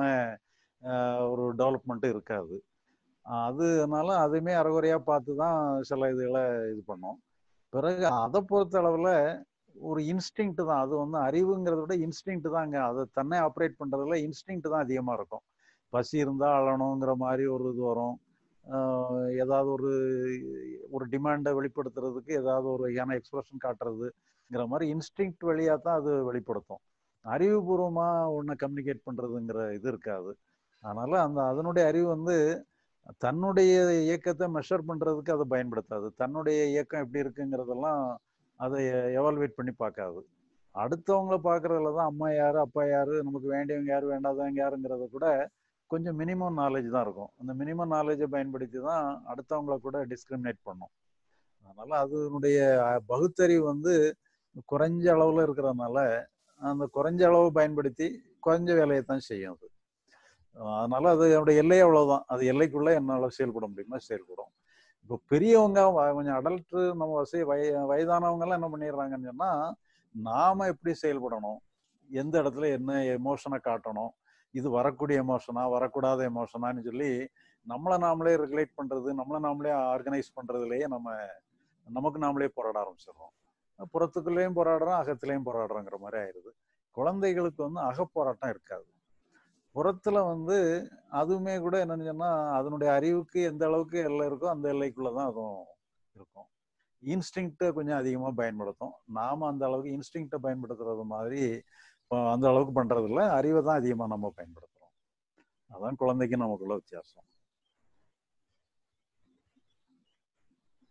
ஒரு டெவலப்மெண்ட் இருக்காது ஆஹ் அதனால அதையுமே அறகுறையா பார்த்து தான் சில இதுகளை இது பண்ணோம் பிறகு அதை பொறுத்த அளவுல ஒரு இன்ஸ்டிங்க்ட் தான் அது வந்து அறிவுங்கிறத விட இன்ஸ்டிங்க்ட் தான் அங்கே அதை தன்னை ஆப்ரேட் பண்றதுல இன்ஸ்டிங்க்ட் தான் அதிகமாக இருக்கும் பசி இருந்தால் அழணுங்கிற மாதிரி ஒரு இது வரும் ஆஹ் ஏதாவது ஒரு ஒரு டிமாண்டை வெளிப்படுத்துறதுக்கு ஏதாவது ஒரு வகையான எக்ஸ்பிரஷன் காட்டுறதுங்கிற மாதிரி இன்ஸ்டிங்க்ட் வழியாக தான் அது வெளிப்படுத்தும் அறிவுபூர்வமாக ஒன்றை கம்யூனிகேட் பண்ணுறதுங்கிற இது இருக்காது அதனால அந்த அதனுடைய அறிவு வந்து தன்னுடைய இயக்கத்தை மெஷர் பண்ணுறதுக்கு அதை பயன்படுத்தாது தன்னுடைய இயக்கம் எப்படி இருக்குங்கிறதெல்லாம் அதை எவால்வேட் பண்ணி பார்க்காது அடுத்தவங்கள பார்க்கறதுல தான் அம்மா யாரு அப்பா யாரு நமக்கு வேண்டியவங்க யாரு வேண்டாதவங்க யாருங்கிறத கூட கொஞ்சம் மினிமம் நாலேஜ் தான் இருக்கும் அந்த மினிமம் நாலேஜை பயன்படுத்தி தான் அடுத்தவங்கள கூட டிஸ்கிரிமினேட் பண்ணும் அதனால அதனுடைய அஹ், பகுத்தறிவு வந்து குறைஞ்ச அளவுல இருக்கிறதுனால அந்த குறைஞ்ச அளவு பயன்படுத்தி குறைஞ்ச வேலையை தான் செய்யும் அது அஹ் அதனால அது அதோட எல்லையே அவ்வளவுதான் அது எல்லைக்குள்ள என்னால செயல்பட முடியுமா செயல்படும் இப்போ பெரியவங்க வ- கொஞ்சம் அடல்ட்டு நம்ம வசதி வய வயதானவங்க எல்லாம் என்ன பண்ணிடுறாங்கன்னு சொன்னா நாம எப்படி செயல்படணும் எந்த இடத்துல என்ன எமோஷனை காட்டணும் இது வரக்கூடிய எமோஷனா வரக்கூடாத எமோஷனான்னு சொல்லி நம்மளை நாமளே ரெகுலேட் பண்றது நம்மளை நாமளே ஆர்கனைஸ் பண்றதுலயே நம்ம நமக்கு நாமளே போராட ஆரம்பிச்சிடுறோம் புறத்துக்குள்ளேயும் போராடுறோம் அகத்திலையும் போராடுறோங்கிற மாதிரி ஆயிடுது குழந்தைகளுக்கு வந்து அகப்போராட்டம் இருக்காது புறத்துல வந்து அதுவுமே கூட என்னன்னு சொன்னா அதனுடைய அறிவுக்கு எந்த அளவுக்கு எல்லை இருக்கோ அந்த எல்லைக்குள்ளதான் அதுவும் இருக்கும் இன்ஸ்டிங்க்டை கொஞ்சம் அதிகமா பயன்படுத்தும் நாம அந்த அளவுக்கு இன்ஸ்டிங்க்டை பயன்படுத்துறது மாதிரி இப்போ அந்த அளவுக்கு பண்றது இல்ல அறிவை தான் அதிகமா நம்ம பயன்படுத்துறோம் அதான் குழந்தைக்கு நமக்குள்ள வித்தியாசம்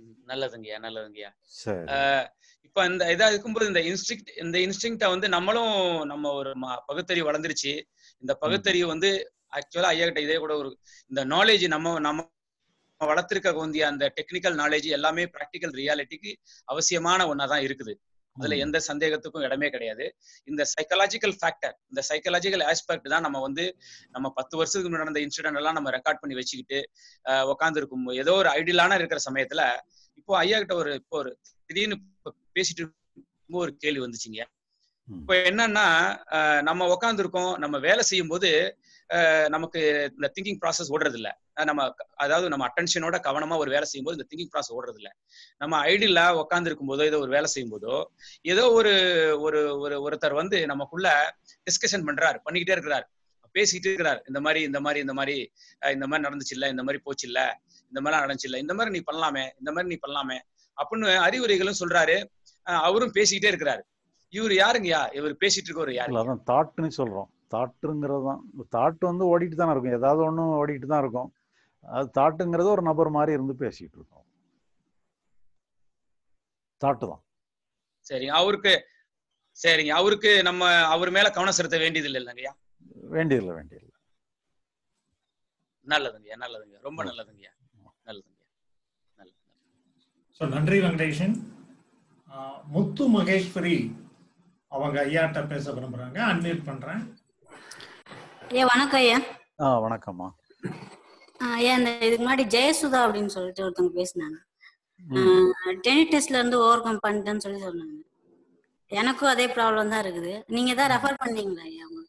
நல்லதுங்கய்யா நல்லதுங்கய்யா சரி ஆஹ் இப்ப இந்த இதா இருக்கும்போது இந்த இன்ஸ்டிங் இந்த இன்ஸ்டிங்ட வந்து நம்மளும் நம்ம ஒரு ம- பகுத்தறிவு வளர்ந்துருச்சு இந்த பகுத்தறிவு வந்து ஆக்சுவலா ஐயா கிட்ட இதே கூட ஒரு இந்த நாலேஜ் நம்ம நம்ம வளர்த்திருக்க வேண்டிய அந்த டெக்னிக்கல் நாலேஜ் எல்லாமே ப்ராக்டிக்கல் ரியாலிட்டிக்கு அவசியமான ஒண்ணா தான் இருக்குது அதுல ம். எந்த சந்தேகத்துக்கும் இடமே கிடையாது இந்த சைக்கலாஜிக்கல் ஃபேக்டர் இந்த சைக்கலாஜிக்கல் ஆஸ்பெக்ட் தான் நம்ம வந்து நம்ம பத்து வருஷத்துக்கு முன்னாடி நடந்த இன்சிடென்ட் எல்லாம் நம்ம ரெக்கார்ட் பண்ணி வச்சுக்கிட்டு உட்காந்து இருக்கும் ஏதோ ஒரு ஐடியலான இருக்கிற சமயத்துல இப்போ ஐயா கிட்ட ஒரு இப்போ ஒரு திடீர்னு இப்ப பேசிட்டு இருக்கும்போது ஒரு கேள்வி வந்துச்சுங்க ம். இப்போ என்னன்னா அஹ், நம்ம உட்காந்துருக்கோம் நம்ம வேலை செய்யும் போது அஹ், நமக்கு இந்த திங்கிங் ப்ராசஸ் ஓடுறது இல்ல அஹ், நம்ம க- அதாவது நம்ம அட்டென்ஷனோட கவனமா ஒரு வேலை செய்யும்போது இந்த திங்கிங் ப்ராசஸ் ஓடுறது இல்ல நம்ம ஐடியில உட்கார்ந்து இருக்கும் போதோ ஏதோ ஒரு வேலை செய்யும் போதோ ஏதோ ஒரு ஒரு ஒரு ஒருத்தர் வந்து நமக்குள்ள டிஸ்கஷன் பண்றாரு பண்ணிக்கிட்டே இருக்கிறார் பேசிக்கிட்டே இருக்கிறார் இந்த மாதிரி இந்த மாதிரி இந்த மாதிரி அஹ், இந்த மாதிரி நடந்துச்சு இல்ல இந்த மாதிரி போச்சு இல்ல இந்த மாதிரிலாம் நடந்துச்சு இல்ல இந்த மாதிரி நீ பண்ணலாமே இந்த மாதிரி நீ பண்ணலாமே அப்படின்னு அறிவுரைகளும் சொல்றாரு அஹ், அவரும் பேசிக்கிட்டே இருக்கிறாரு இவர் யாருங்கய்யா இவர் பேசிட்டு இருக்கவர் இல்ல யாரு அதான் தாட்டுன்னு சொல்றோம் தாட்டுங்கிறது தான் தாட்டு வந்து ஓடிட்டு தானே இருக்கும் ஏதாவது ஒண்ணு ஓடிட்டு தான் இருக்கும் அது தாட்டுங்கிறது ஒரு நபர் மாதிரி இருந்து பேசிட்டு இருக்கோம் தாட்டு தான் சரிங்க அவருக்கு சரிங்க அவருக்கு நம்ம அவர் மேல கவனம் செலுத்த வேண்டியது இல்லை இல்லைங்கய்யா வேண்டியதில்லை வேண்டியதில்லை நல்லதுங்கய்யா நல்லதுங்க ரொம்ப நல்லதுங்கய்யா நல்லதுங்கய்யா நல்லது ஸோ நன்றி வெங்கடேஷன் ஆஹ் முத்து மகேஸ்வரி அவங்க ஐயாட்ட பேச விரும்புறாங்க அன்மியூட் பண்றேன் ஐயா வணக்கம் ஐயா ஆ வணக்கம்மா ஆ, ஐயா இந்த இதுக்கு முன்னாடி ஜெயசுதா அப்படின்னு சொல்லிட்டு ஒருத்தவங்க பேசினாங்க ம். டெனிட்டிஸ்ல இருந்து ஓவர் கம் பண்ணிட்டேன்னு சொல்லி சொன்னாங்க எனக்கும் அதே ப்ராப்ளம் தான் இருக்குது நீங்க தான் ரெஃபர் பண்ணீங்களா ஐயா அவங்களுக்கு?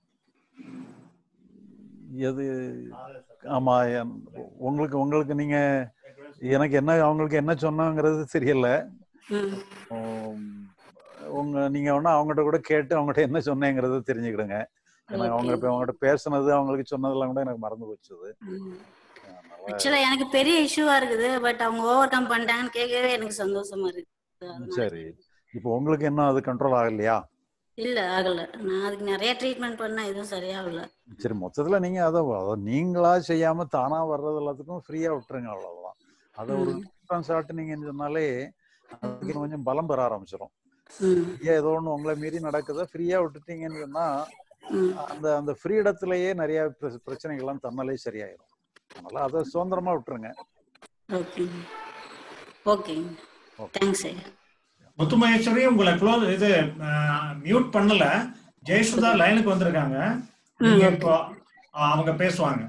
எது ஆமா என்- உங்களுக்கு உங்களுக்கு நீங்க எனக்கு என்ன அவங்களுக்கு என்ன சொன்னாங்கிறது தெரியல ம் உம், உங்க நீங்க வேணா அவங்ககிட்ட கூட கேட்டு அவங்ககிட்ட என்ன சொன்னேங்கிறத தெரிஞ்சுக்கிடுங்க ஏன்னா அவங்க இப்ப அவங்ககிட்ட பேசுனது அவங்களுக்கு சொன்னதெல்லாம் கூட எனக்கு மறந்து போச்சுது அதனால ஆக்சுவலா எனக்கு பெரிய இஷ்யூவா இருக்குது பட் அவங்க ஓவர் கம் பண்ணிட்டாங்கன்னு கேட்கவே எனக்கு சந்தோஷமா இருக்கு அதனால சரி இப்போ உங்களுக்கு என்ன அது கண்ட்ரோல் ஆகலையா இல்ல ஆகல நான் அதுக்கு நிறைய ட்ரீட்மெண்ட் பண்ண எதுவும் சரியாகல சரி மொத்தத்துல நீங்க அதை அதை நீங்களா செய்யாம தானா வர்றது எல்லாத்துக்கும் ஃப்ரீயா விட்டுருங்க அவ்வளவுதான் அதை ஒரு ம். டிஃபரன்ஸ் ஆட்டு நீங்க சொன்னாலே அதுக்கு இன்னும் கொஞ்சம் பலம் பெற ஆரம்பிச்சிடும் ம் ஃப்ரீயா ஏதோ ஒண்ணு உங்களை மீறி நடக்குதா ஃப்ரீயா விட்டுட்டீங்கன்னு சொன்னா ம் அந்த அந்த ஃப்ரீடத்திலேயே நிறைய பிர- பிரச்சனைகள்லாம் தன்னாலே சரியாயிரும் அதனால அதை சுதந்திரமா விட்டுருங்க ஓகே ஓகே தேங்க்ஸ் ஐயா முத்து மகேஸ்வரி உங்களை க்ளோஸ் இது மியூட் பண்ணல ஜெயசுதா லைனுக்கு வந்திருக்காங்க நீங்க இப்போ ஆ, அவங்க பேசுவாங்க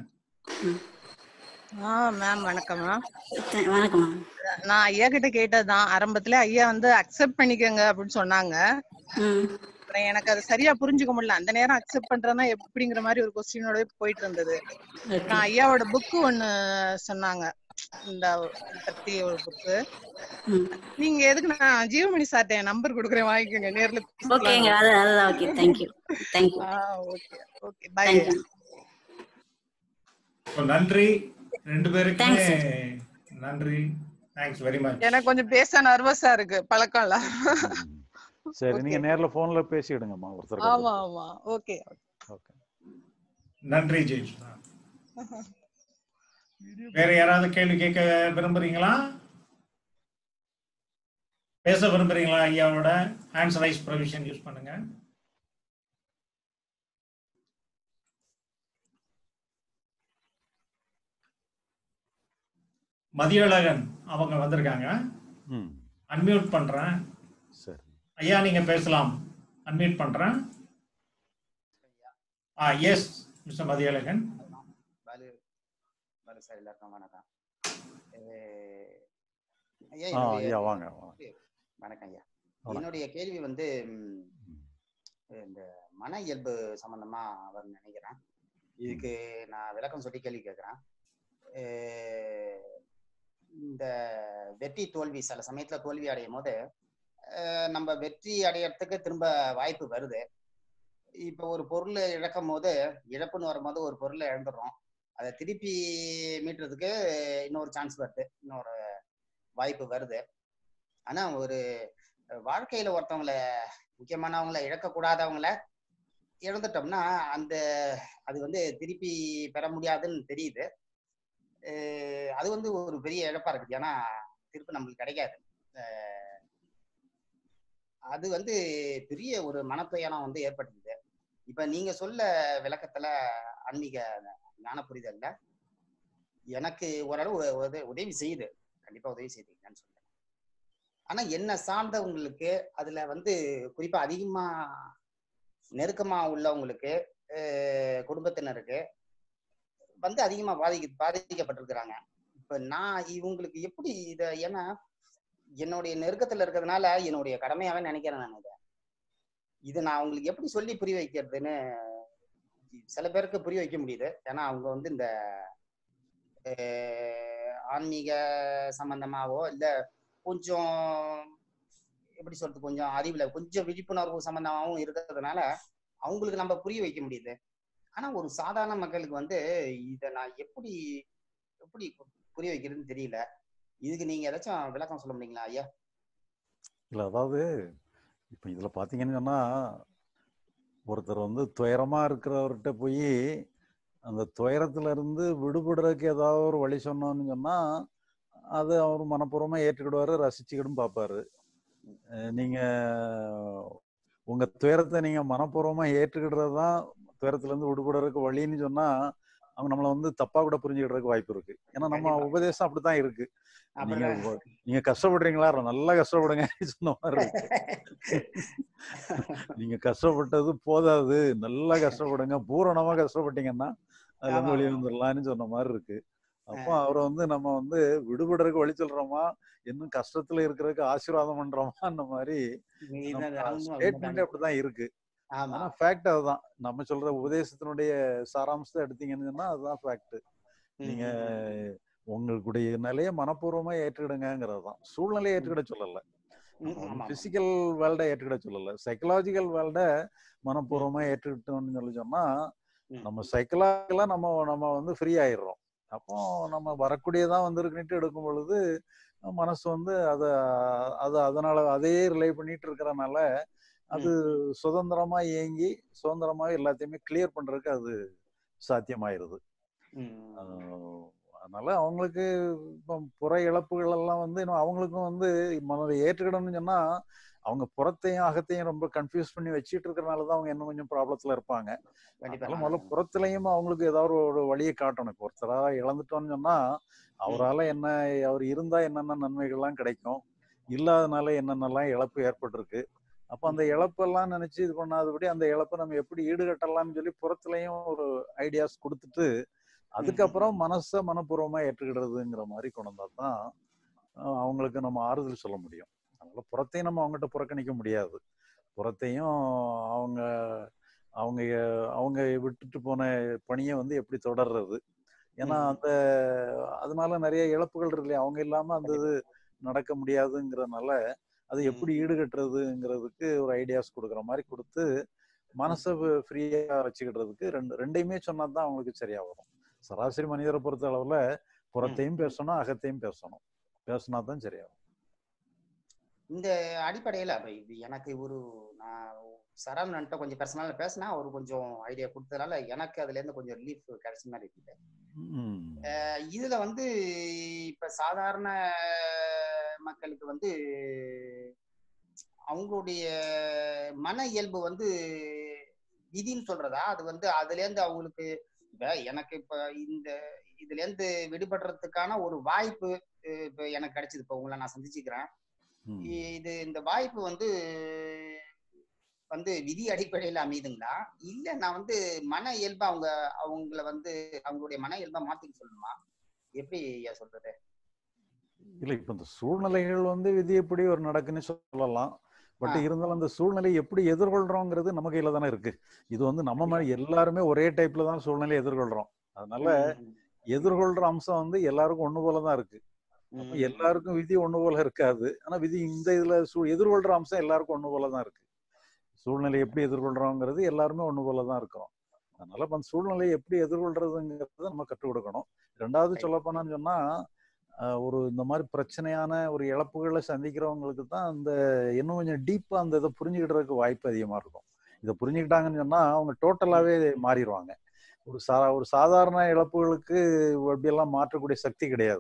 ஆ மேம் வணக்கம்மா வணக்கம் நான் ஐயா கிட்ட கேட்டதுதான் ஆரம்பத்துல ஐயா வந்து அக்செப்ட் பண்ணிக்கங்க அப்படின்னு சொன்னாங்க அப்புறம் எனக்கு அது சரியா புரிஞ்சுக்க முடியல அந்த நேரம் அக்செப்ட் பண்றதுனா எப்படிங்கிற மாதிரி ஒரு கொஸ்டினோட போயிட்டு இருந்தது நான் ஐயாவோட புக்கு ஒண்ணு சொன்னாங்க இந்த பத்தி ஒரு புக்கு நீங்க எதுக்கு நான் ஜீவமணி சார்ட்ட என் நம்பர் கொடுக்குறேன் வாங்கிக்கோங்க நேர்ல ஓகேங்க அது அதுதான் okay thank you thank you okay okay bye thank you So, நன்றி ரெண்டு பேருக்குமே Thanks, நன்றி தேங்க்ஸ் வெரி மச் எனக்கு கொஞ்சம் பேச நர்வஸா இருக்கு பழக்கம் இல்ல சரி நீங்க நேர்ல போன்ல பேசிடுங்கம்மா ஒருத்தர் ஆமா ஆமா ஓகே ஓகே நன்றி ஜெயசுதா வேற யாராவது கேள்வி கேட்க விரும்புறீங்களா பேச விரும்புறீங்களா ஐயாவோட ஹேண்ட்ஸ் ரைஸ் ப்ரொவிஷன் யூஸ் பண்ணுங்க மதியழகன் அவங்க வந்திருக்காங்க ம் அன்மியூட் பண்றேன் சரி ஐயா நீங்க பேசலாம் அன்மியூட் பண்றேன் ஆ yes mister Mathiyazhagan Balu Balu sir எல்லாருக்கும் வணக்கம் அஹ் ஐயா ஆ என்னுடைய ஐயா வாங்க வாங்க வணக்கம் ஐயா வணக்கம். என்னுடைய கேள்வி வந்து ம், இந்த மன இயல்பு சம்பந்தமா அவர் நினைக்கிறேன் இதுக்கு நான் விளக்கம் சொல்லி கேள்வி கேட்கிறேன் அஹ் இந்த வெற்றி தோல்வி சில சமயத்துல தோல்வி அடையும் போது அஹ் நம்ம வெற்றி அடையறதுக்கு திரும்ப வாய்ப்பு வருது இப்போ ஒரு பொருள் இழக்கும் போது இழப்புன்னு வரும்போது ஒரு பொருளை இழந்துடுறோம் அதை திருப்பி மீட்டுறதுக்கு இன்னொரு சான்ஸ் வருது இன்னொரு வாய்ப்பு வருது ஆனா ஒரு வாழ்க்கையில ஒருத்தவங்கள முக்கியமானவங்கள இழக்கக்கூடாதவங்கள இழந்துட்டோம்னா அந்த அது வந்து திருப்பி பெற முடியாதுன்னு தெரியுது அஹ் அது வந்து ஒரு பெரிய இழப்பா இருக்குது ஏன்னா தீர்ப்பு நம்மளுக்கு கிடைக்காது அஹ் அது வந்து பெரிய ஒரு மனத்துயரம் வந்து ஏற்பட்டுது இப்ப நீங்க சொல்ல விளக்கத்துல ஆன்மீக ஞான புரிதல்ல எனக்கு ஓரளவு உ- உத- உதவி செய்யுது கண்டிப்பா உதவி செய்யுதுங்கன்னு சொல்றேன் ஆனா என்ன சார்ந்தவங்களுக்கு அதுல வந்து குறிப்பா அதிகமா நெருக்கமா உள்ளவங்களுக்கு அஹ் குடும்பத்தினருக்கு வந்து அதிகமா பாதிக்க பாதிக்கப்பட்டிருக்கிறாங்க இப்ப நான் இவங்களுக்கு எப்படி இத ஏன்னா என்னுடைய நெருக்கத்துல இருக்கிறதுனால என்னுடைய கடமையாவே நினைக்கிறேன் நான் இதை இதை நான் அவங்களுக்கு எப்படி சொல்லி புரிய வைக்கிறதுன்னு சில பேருக்கு புரிய வைக்க முடியுது ஏன்னா அவங்க வந்து இந்த அஹ், ஆன்மீக சம்பந்தமாவோ இல்ல கொஞ்சம் எப்படி சொல்றது கொஞ்சம் அறிவுல கொஞ்சம் விழிப்புணர்வு சம்பந்தமாவும் இருக்கிறதுனால அவங்களுக்கு நம்ம புரிய வைக்க முடியுது ஆனா ஒரு சாதாரண மக்களுக்கு வந்து இத நான் எப்படி எப்படி புரிய வைக்கிறதுன்னு தெரியல இதுக்கு நீங்க ஏதாச்சும் விளக்கம் சொல்ல முடியுங்களா ஐயா இல்லை அதாவது இப்போ இதில் பார்த்தீங்கன்னு சொன்னால் ஒருத்தர் வந்து துயரமாக இருக்கிறவர்கிட்ட போய் அந்த துயரத்துல இருந்து விடுபடுறதுக்கு ஏதாவது ஒரு வழி சொன்னோம்னு சொன்னால் அது அவர் மனப்பூர்வமாக ஏற்றுக்கிடுவாரு ரசிச்சுக்கிடும் பார்ப்பாரு அஹ் நீங்க உங்க துயரத்தை நீங்க மனப்பூர்வமாக ஏற்றுக்கிடுறது தான் துயரத்துலேருந்து விடுபடுறதுக்கு வழின்னு சொன்னால் அவங்க நம்மளை வந்து தப்பா கூட புரிஞ்சுக்கிடுறதுக்கு வாய்ப்பு இருக்கு ஏன்னா நம்ம கண்டிப்பா. உபதேசம் அப்படித்தான் இருக்கு நீங்க அப்படிதான். உ- நீங்க கஷ்டப்படுறீங்களா நல்லா கஷ்டப்படுங்க சொன்ன மாதிரி இருக்கு நீங்க கஷ்டப்பட்டது போதாது நல்லா கஷ்டப்படுங்க பூரணமா கஷ்டப்பட்டீங்கன்னா அதுல இருந்து ஆமா, வெளியே ஆமா. வந்துடலாம்னு சொன்ன மாதிரி இருக்கு அப்போ அவரை வந்து நம்ம வந்து விடுபடுறதுக்கு வழி சொல்றோமா இன்னும் கஷ்டத்துல இருக்கிறதுக்கு ஆசீர்வாதம் பண்றோமா அந்த மாதிரி இது- அது நம்ம உண்மை- ஸ்டேட்மெண்ட் உண்மைதாங்க. அப்படிதான் இருக்கு ஆமா ஆனா ஃபேக்ட் அதுதான் நம்ம சொல்ற உபதேசத்தினுடைய சாராம்சத்தை எடுத்தீங்கன்னு சொன்னா அதுதான் ஃபேக்ட் நீங்க உங்களுடைய நிலையை மனப்பூர்வமா ஏற்றுக்கிடுங்கிறது தான் சூழ்நிலையை ஏற்றுக்கிட சொல்லல ம், ஆமா, ஆமா. பிசிக்கல் வேர்ல்டை ஏற்றுக்கிட சொல்லல சைக்கலாஜிக்கல் வேர்ல்டை மனப்பூர்வமா ஏற்றுக்கிட்டோம்னு சொல்லி சொன்னா நம்ம சைக்கலாஜிக்கலா நம்ம நம்ம வந்து ஃப்ரீ ஆயிடுறோம் அப்போ நம்ம வரக்கூடியதான் வந்திருக்குன்ட்டு எடுக்கும் பொழுது மனசு வந்து அதை அது அதனால அதையே ரிலே பண்ணிட்டு இருக்கிறனால அது சுதந்திரமா இயங்கி சுதந்திரமா எல்லாத்தையுமே கிளியர் பண்றதுக்கு அது சாத்தியமாயிருது ஆஹ் அதனால அவங்களுக்கு இப்போ புற இழப்புகள் எல்லாம் வந்து இன்னும் அவங்களுக்கும் வந்து மனதை ஏற்றுக்கிடணும்னு சொன்னா அவங்க புறத்தையும் அகத்தையும் ரொம்ப கன்ஃபியூஸ் பண்ணி வச்சுட்டு இருக்கிறனால தான் அவங்க இன்னும் கொஞ்சம் ப்ராப்ளத்துல இருப்பாங்க கண்டிப்பா. அதனால முதல்ல புறத்துலயும் அவங்களுக்கு ஏதாவது ஒரு வழியை காட்டணும் இப்போ ஒருத்தரா இழந்துட்டோம்னு சொன்னா அவரால என்ன அவர் இருந்தா என்னென்ன நன்மைகள்லாம் கிடைக்கும் இல்லாதனால என்னென்னலாம் இழப்பு ஏற்பட்டிருக்கு அப்போ அந்த இழப்பெல்லாம் நினைச்சு இது பண்ணாதபடி அந்த இழப்பை நம்ம எப்படி ஈடுகட்டலாம்னு சொல்லி புறத்துலயும் ஒரு ஐடியாஸ் கொடுத்துட்டு அதுக்கப்புறம் மனசை மனப்பூர்வமா ஏற்றுக்கிடுறதுங்கிற மாதிரி கொண்டு வந்தா தான் அஹ் அவங்களுக்கு நம்ம ஆறுதல் சொல்ல முடியும் அதனால புறத்தையும் நம்ம அவங்ககிட்ட புறக்கணிக்க முடியாது புறத்தையும் அவங்க அவங்க அவங்க விட்டுட்டு போன பணியை வந்து எப்படி தொடர்றது ஏன்னா அந்த அதனால நிறைய இழப்புகள் இருக்கு இல்லையா அவங்க இல்லாம அந்த இது நடக்க முடியாதுங்கிறதுனால அது எப்படி ஈடுகட்டுறதுங்கிறதுக்கு ஒரு ஐடியாஸ் கொடுக்குற மாதிரி கொடுத்து மனசை ஃப்ரீயா வச்சுக்கிடுறதுக்கு ரெண்டு ரெண்டையுமே சொன்னா தான் அவங்களுக்கு சரியா வரும் சராசரி மனிதரை பொறுத்த அளவுல புறத்தையும் பேசணும் அகத்தையும் பேசணும் பேசினா தான் சரியா வரும் இந்த அடிப்படையில அப்ப இது எனக்கு ஒரு நான் சரவணன்ட்ட கொஞ்சம் பர்சனலா பேசினா அவர் கொஞ்சம் ஐடியா கொடுத்ததுனால எனக்கு அதுல இருந்து கொஞ்சம் ரிலீஃப் கிடைச்ச மாதிரி இருக்குது ம். அஹ் இதுல வந்து இப்ப சாதாரண மக்களுக்கு வந்து அவங்களுடைய மன இயல்பு வந்து விதின்னு சொல்றதா அது வந்து அதுல இருந்து அவங்களுக்கு இப்ப எனக்கு இப்ப இந்த இதுல இருந்து விடுபடுறதுக்கான ஒரு வாய்ப்பு அஹ் இப்ப எனக்கு கிடைச்சது இப்ப உங்களை நான் சந்திச்சுக்கிறேன் ம். இது இந்த வாய்ப்பு வந்து வந்து விதி அடிப்படையில அமையுதுங்களா இல்ல நான் வந்து மன இயல்பா அவங்க அவங்கள வந்து அவங்களுடைய மன இயல்பா மாத்திக்க சொல்லணுமா எப்படி ஐயா சொல்றது இல்ல இப்ப இந்த சூழ்நிலைகள் வந்து விதி எப்படி ஒரு நடக்குன்னு சொல்லலாம் பட் ஆ. இருந்தாலும் அந்த சூழ்நிலையை எப்படி எதிர்கொள்றோங்கிறது நம்ம கையில தானே இருக்கு இது வந்து நம்ம மாதிரி எல்லாருமே ஒரே டைப்ல தான் சூழ்நிலையை எதிர்கொள்றோம் அதனால எதிர்கொள்ற அம்சம் வந்து எல்லாருக்கும் ஒண்ணு போல தான் இருக்கு அப்ப எல்லாருக்கும் விதி ஒண்ணு போல இருக்காது ஆனா விதி இந்த இதுல சூ- எதிர்கொள்ற அம்சம் எல்லாருக்கும் ஒண்ணு போல தான் இருக்கு சூழ்நிலை எப்படி எதிர்கொள்றோங்கிறது எல்லாருமே ஒண்ணு போல தான் இருக்கிறோம் அதனால இப்ப அந்த சூழ்நிலையை எப்படி எதிர்கொள்றதுங்கிறத நம்ம கற்றுக் கொடுக்கணும் ரெண்டாவது சொல்ல போனான்னு சொன்னா ஆஹ் ஒரு இந்த மாதிரி பிரச்சனையான ஒரு இழப்புகளை சந்திக்கிறவங்களுக்கு தான் அந்த இன்னும் கொஞ்சம் டீப்பா அந்த இதை புரிஞ்சுக்கிட்டதுக்கு வாய்ப்பு அதிகமா இருக்கும் இதை புரிஞ்சுக்கிட்டாங்கன்னு சொன்னா அவங்க டோட்டலாவே மாறிடுவாங்க ஒரு சா ஒரு சாதாரண இழப்புகளுக்கு அப்படியெல்லாம் மாற்றக்கூடிய சக்தி கிடையாது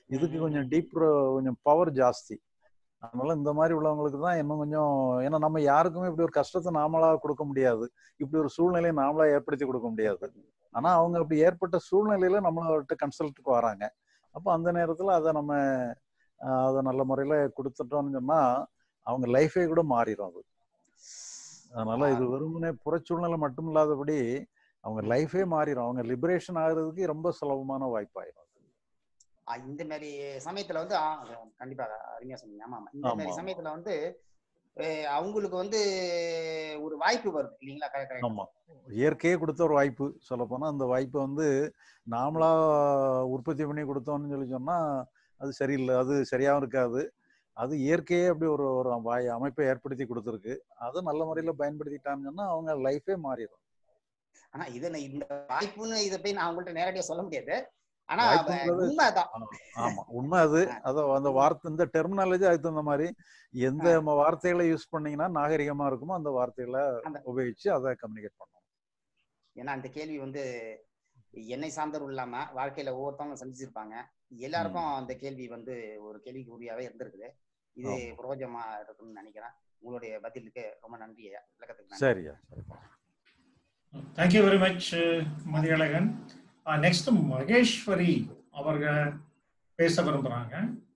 இதுக்கு கொஞ்சம் டீப் கொஞ்சம் பவர் ஜாஸ்தி அதனால இந்த மாதிரி உள்ளவங்களுக்கு தான் இன்னும் கொஞ்சம் ஏன்னா நம்ம யாருக்குமே இப்படி ஒரு கஷ்டத்தை நாமளா கொடுக்க முடியாது இப்படி ஒரு சூழ்நிலையை நாமளா ஏற்படுத்தி கொடுக்க முடியாது ஆனா அவங்க அப்படி ஏற்பட்ட சூழ்நிலையில நம்மள்ட்ட கன்சல்ட்டுக்கு வராங்க அப்போ அந்த நேரத்துல அதை நம்ம ஆஹ், அதை நல்ல முறையில கொடுத்துட்டோம்னு சொன்னா அவங்க லைஃபே கூட மாறிடும் அது அதனால இது வெறுமனே புறச்சூழ்நிலை மட்டும் இல்லாதபடி அவங்க லைஃபே மாறிடும் அவங்க லிபரேஷன் ஆகுறதுக்கு ரொம்ப சுலபமான வாய்ப்பாயிரும் ஆ, இந்த மாதிரி சமயத்துல வந்து ஆ, கண்டிப்பா அருமையா சொன்னீங்க ஆமா ஆமா இந்த ஆமா, மாதிரி ஆமா. சமயத்துல வந்து அஹ், அவங்களுக்கு வந்து ஒரு வாய்ப்பு வருது இல்லைங்களா கரெக்ட் கரெக்ட் ஆமா இயற்கையே கொடுத்த ஒரு வாய்ப்பு சொல்ல போனா அந்த வாய்ப்பை வந்து நாமளா உற்பத்தி பண்ணி கொடுத்தோம்னு சொல்லி சொன்னா அது சரியில்லை அது சரியாகவும் இருக்காது அது இயற்கையே அப்படி ஒரு ஒரு வாய் அமைப்பை ஏற்படுத்தி கொடுத்துருக்கு அதை நல்ல முறையில பயன்படுத்திட்டாங்கன்னு சொன்னா அவங்க லைஃபே மாறிடும் ஆனா இது நான் இந்த வாய்ப்புன்னு இதை போய் நான் அவங்கள்ட்ட நேரடியா சொல்ல முடியாது ஆனா வாய்ப்புங்கிறது உண்மைதான் ஆமா உண்மை அது அத அந்த வார்த்தை இந்த டெர்மினாலஜி அதுக்கு தகுந்த மாதிரி எந்த ம- வார்த்தைகளை யூஸ் பண்ணீங்கன்னா நாகரிகமா இருக்குமோ அந்த வார்த்தைகளை உபயோகிச்சு அதை கம்யூனிகேட் பண்ணணும் ஏன்னா அந்த கேள்வி வந்து என்னை சார்ந்தவர் இல்லாம வாழ்க்கையில ஒவ்வொருத்தவங்க சந்திச்சிருப்பாங்க எல்லாருக்கும் அந்த கேள்வி வந்து ஒரு கேள்விக்கு உரியாவே இருந்திருக்குது இது ஆமா. பிரயோஜனமா இருக்கும்னு நினைக்கிறேன் உங்களுடைய பதிலுக்கு ரொம்ப நன்றி ஐயா விளக்கத்துக்கு நன்றி சரியா thank you very much Mathiyazhagan next Maheswari அவர்க பேச விரும்புறாங்க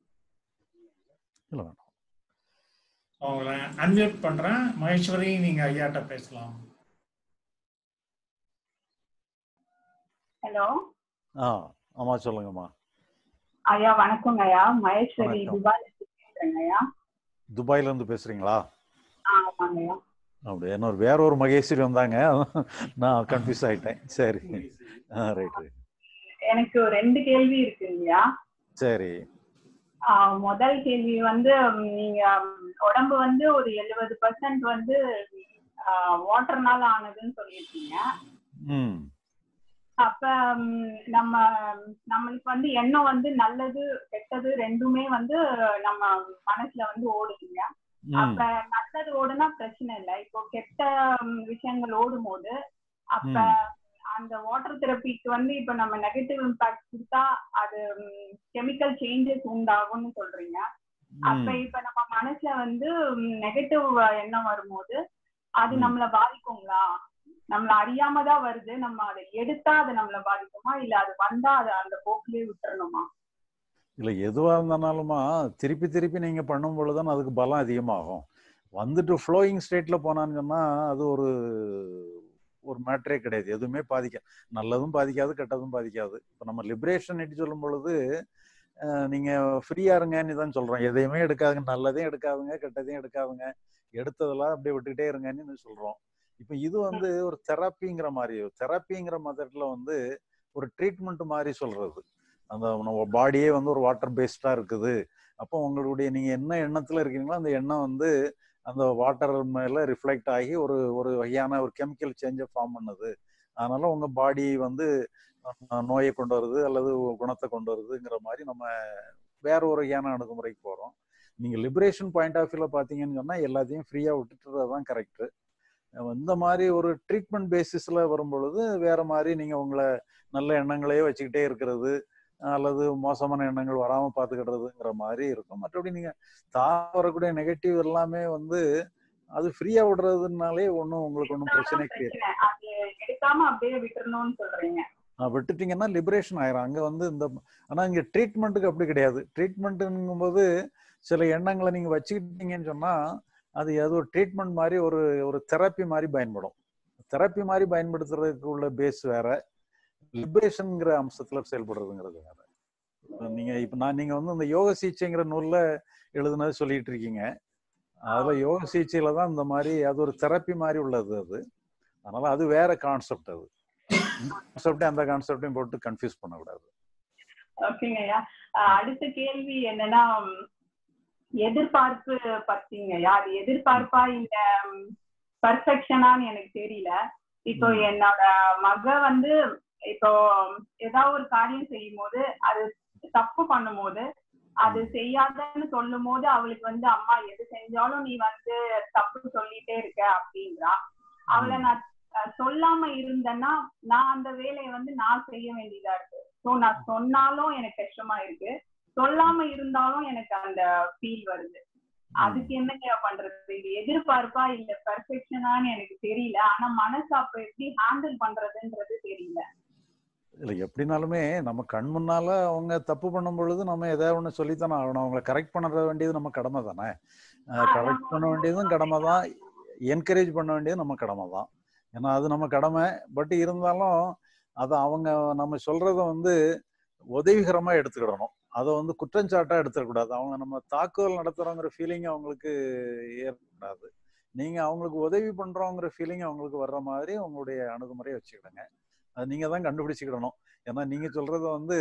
இல்ல வேண்டாம் அவங்கள அன்மியூட் பண்றேன் மகேஸ்வரி நீங்க ஐயாட்ட பேசலாம் ஹலோ ஆ ஆமா சொல்லுங்கம்மா ஐயா வணக்கங்க ஐயா மகேஸ்வரி வணக்கம். துபாயில இருந்து பேசுறேங்க ஐயா துபாயில இருந்து பேசுறீங்களா ஆ, ஆமாங்க ஐயா அப்படி இன்னொரு வேற ஒரு மகேஸ்வரி வந்தாங்க நான் கன்ஃபியூஸ் ஆயிட்டேன் சரி ஆ ரைட் ரைட் எனக்கு ஒரு ரெண்டு கேள்வி இருக்குங்கய்யா சரி ஆ, முதல் கேள்வி வந்து ம், நீங்க ம், உடம்பு வந்து ஒரு எழுபது பர்சன்ட் வந்து வாட்டர்னால ஆனதுன்னு சொல்லியிருக்கீங்க ம் அப்ப ம், நம்ம நம்மளுக்கு வந்து எண்ணம் வந்து நல்லது கெட்டது ரெண்டுமே வந்து நம்ம மனசுல வந்து ஓடுதுங்க ம் அப்ப நல்லது ஓடுனா பிரச்சனை இல்லை இப்போ கெட்ட ம், விஷயங்கள் ஓடும் போது அப்ப ம் அந்த வாட்டர் தெரப்பிக்கு வந்து இப்ப நம்ம நெகட்டிவ் இம்பாக்ட் கொடுத்தா அது கெமிக்கல் சேஞ்சஸ் உண்டாகும்னு சொல்றீங்க அப்ப ம் இப்ப நம்ம மனசுல வந்து நெகட்டிவ் எண்ணம் வரும்போது அது ம். நம்மள பாதிக்குங்களா நம்மள அறியாம தான் வருது நம்ம அதை எடுத்தா அது நம்மள பாதிக்குமா இல்ல அது வந்தா அதை அந்த போக்கிலே விட்டுறணுமா இல்ல எதுவா இருந்தாலுமா திருப்பி திருப்பி நீங்க பண்ணும் பொழுதுதான் அதுக்கு பலம் அதிகமாகும் வந்துட்டு ஃப்ளோயிங் ஸ்டேட்ல போனான்னு சொன்னா அது ஒரு ஒரு மேட்டரே கிடையாது எதுவுமே பாதிக்க நல்லதும் பாதிக்காது கெட்டதும் பாதிக்காது இப்போ நம்ம லிபரேஷன் சொல்லும் பொழுது அஹ், நீங்க ஃப்ரீயா இருங்கன்னு தான் சொல்றோம் எதையுமே எடுக்காதுங்க நல்லதையும் எடுக்காதுங்க கெட்டதையும் எடுக்காதுங்க எடுத்ததெல்லாம் அப்படியே விட்டுக்கிட்டே இருங்கன்னு சொல்றோம் இப்போ இது வந்து ஒரு தெரப்பிங்கிற மாதிரி தெரப்பிங்கிற மெத்தட்ல வந்து ஒரு ட்ரீட்மெண்ட் மாதிரி சொல்றது அந்த நம்ம பாடியே வந்து ஒரு வாட்டர் பேஸ்டா இருக்குது அப்போ உங்களுடைய நீங்க என்ன எண்ணத்துல இருக்கீங்களோ அந்த எண்ணம் வந்து அந்த வாட்டர் மேல ரிஃப்ளெக்ட் ஆகி ஒரு ஒரு வகையான ஒரு கெமிக்கல் சேஞ்சை ஃபார்ம் பண்ணுது அதனால உங்க பாடி வந்து அஹ், நோயை கொண்டு வருது அல்லது குணத்தை கொண்டு வருதுங்கிற மாதிரி நம்ம வேற ஒரு வகையான அணுகுமுறைக்கு போறோம் நீங்க லிபரேஷன் பாயிண்ட் ஆஃப் வியூல பாத்தீங்கன்னு சொன்னா எல்லாத்தையும் ஃப்ரீயா விட்டுட்டுறது தான் கரெக்ட் இந்த மாதிரி ஒரு ட்ரீட்மெண்ட் பேசிஸ்ல வரும் பொழுது வேற மாதிரி நீங்க உங்களை நல்ல எண்ணங்களையே வச்சுக்கிட்டே இருக்கிறது அல்லது மோசமான எண்ணங்கள் வராம பாத்துக்கிடுறதுங்கிற மாதிரி இருக்கும் மற்றபடி நீங்க தான் வரக்கூடிய நெகட்டிவ் எல்லாமே வந்து அது ஃப்ரீயா விடுறதுனாலே ஒன்றும் உங்களுக்கு ஒன்றும் பிரச்சனை கிடையாது பிரச்சனை அது எடுக்காம அப்படியே விட்டுறணும்னு சொல்றீங்க ஆஹ் விட்டுட்டீங்கன்னா லிபரேஷன் ஆயிரும் அங்க வந்து இந்த ஆனா இங்க ட்ரீட்மெண்ட்டுக்கு அப்படி கிடையாது ட்ரீட்மெண்ட்டுங்கும் போது சில எண்ணங்களை நீங்க வச்சுக்கிட்டீங்கன்னு சொன்னா அது ஏதோ ஒரு ட்ரீட்மெண்ட் மாதிரி ஒரு ஒரு தெரப்பி மாதிரி பயன்படும் தெரப்பி மாதிரி பயன்படுத்துறதுக்கு உள்ள பேஸ் வேற லிபரேஷன்ங்கிற அம்சத்துல செயல்படுறதுங்கிறது வேற இப்ப நீங்க இப்ப நான் நீங்க வந்து இந்த யோக சிகிச்சைங்கிற நூல்ல எழுதுனது சொல்லிட்டு இருக்கீங்க அதுல யோக சிகிச்சையில தான் இந்த மாதிரி அது ஒரு தெரப்பி மாதிரி உள்ளது அது அதனால அது வேற கான்செப்ட் அது கான்செப்டே அந்த கான்செப்டையும் போட்டு கன்ஃபியூஸ் பண்ணக்கூடாது ஓகேங்க ஐயா அஹ் அடுத்த கேள்வி என்னன்னா உம், எதிர்பார்ப்பு பத்திங்க ஐயா அது எதிர்பார்ப்பா இல்ல பர்ஃபெக்ஷனான்னு எனக்கு தெரியல இப்போ ம். என்னோட மக வந்து இப்போ ஏதாவது ஒரு காரியம் செய்யும் போது அது தப்பு பண்ணும் போது அது செய்யாதன்னு சொல்லும் போது அவளுக்கு வந்து அம்மா எது செஞ்சாலும் நீ வந்து தப்பு சொல்லிட்டே இருக்க அப்படின்றா அவளை நான் அஹ், சொல்லாம இருந்தேன்னா நான் அந்த வேலையை வந்து நான் செய்ய வேண்டியதா இருக்கு சோ நான் சொன்னாலும் எனக்கு கஷ்டமா இருக்கு சோ சொல்லாம இருந்தாலும் எனக்கு அந்த ஃபீல் வருது அதுக்கு என்னங்க பண்றது இது எதிர்பார்ப்பா இல்ல பெர்ஃபெக்ஷனான்னு எனக்கு தெரியல ஆனா மனசு அப்ப எப்படி ஹேண்டில் பண்றதுன்றது தெரியல இல்லை எப்படினாலுமே நம்ம கண் முன்னால அவங்க தப்பு பண்ணும் பொழுது நம்ம எதாவது ஒன்று சொல்லித்தானே ஆகணும் அவங்கள கரெக்ட் பண்ண வேண்டியது நம்ம கடமை தானே கரெக்ட் பண்ண வேண்டியதும் கடமை தான் என்கரேஜ் பண்ண வேண்டியது நம்ம கடமை தான் ஏன்னா அது நம்ம கடமை பட் இருந்தாலும் அதை அவங்க நம்ம சொல்றத வந்து உதவிகரமா எடுத்துக்கிடணும் அதை வந்து குற்றஞ்சாட்டா எடுத்துடக்கூடாது அவங்க நம்ம தாக்குதல் நடத்துறோங்கிற ஃபீலிங் அவங்களுக்கு ஏற்படாது நீங்க அவங்களுக்கு உதவி பண்றோங்கிற ஃபீலிங் அவங்களுக்கு வர்ற மாதிரி உங்களுடைய அணுகுமுறையை வச்சுக்கிடுங்க அது நீங்க தான் கண்டுபிடிச்சுக்கிடணும் ஏன்னா நீங்க சொல்றத வந்து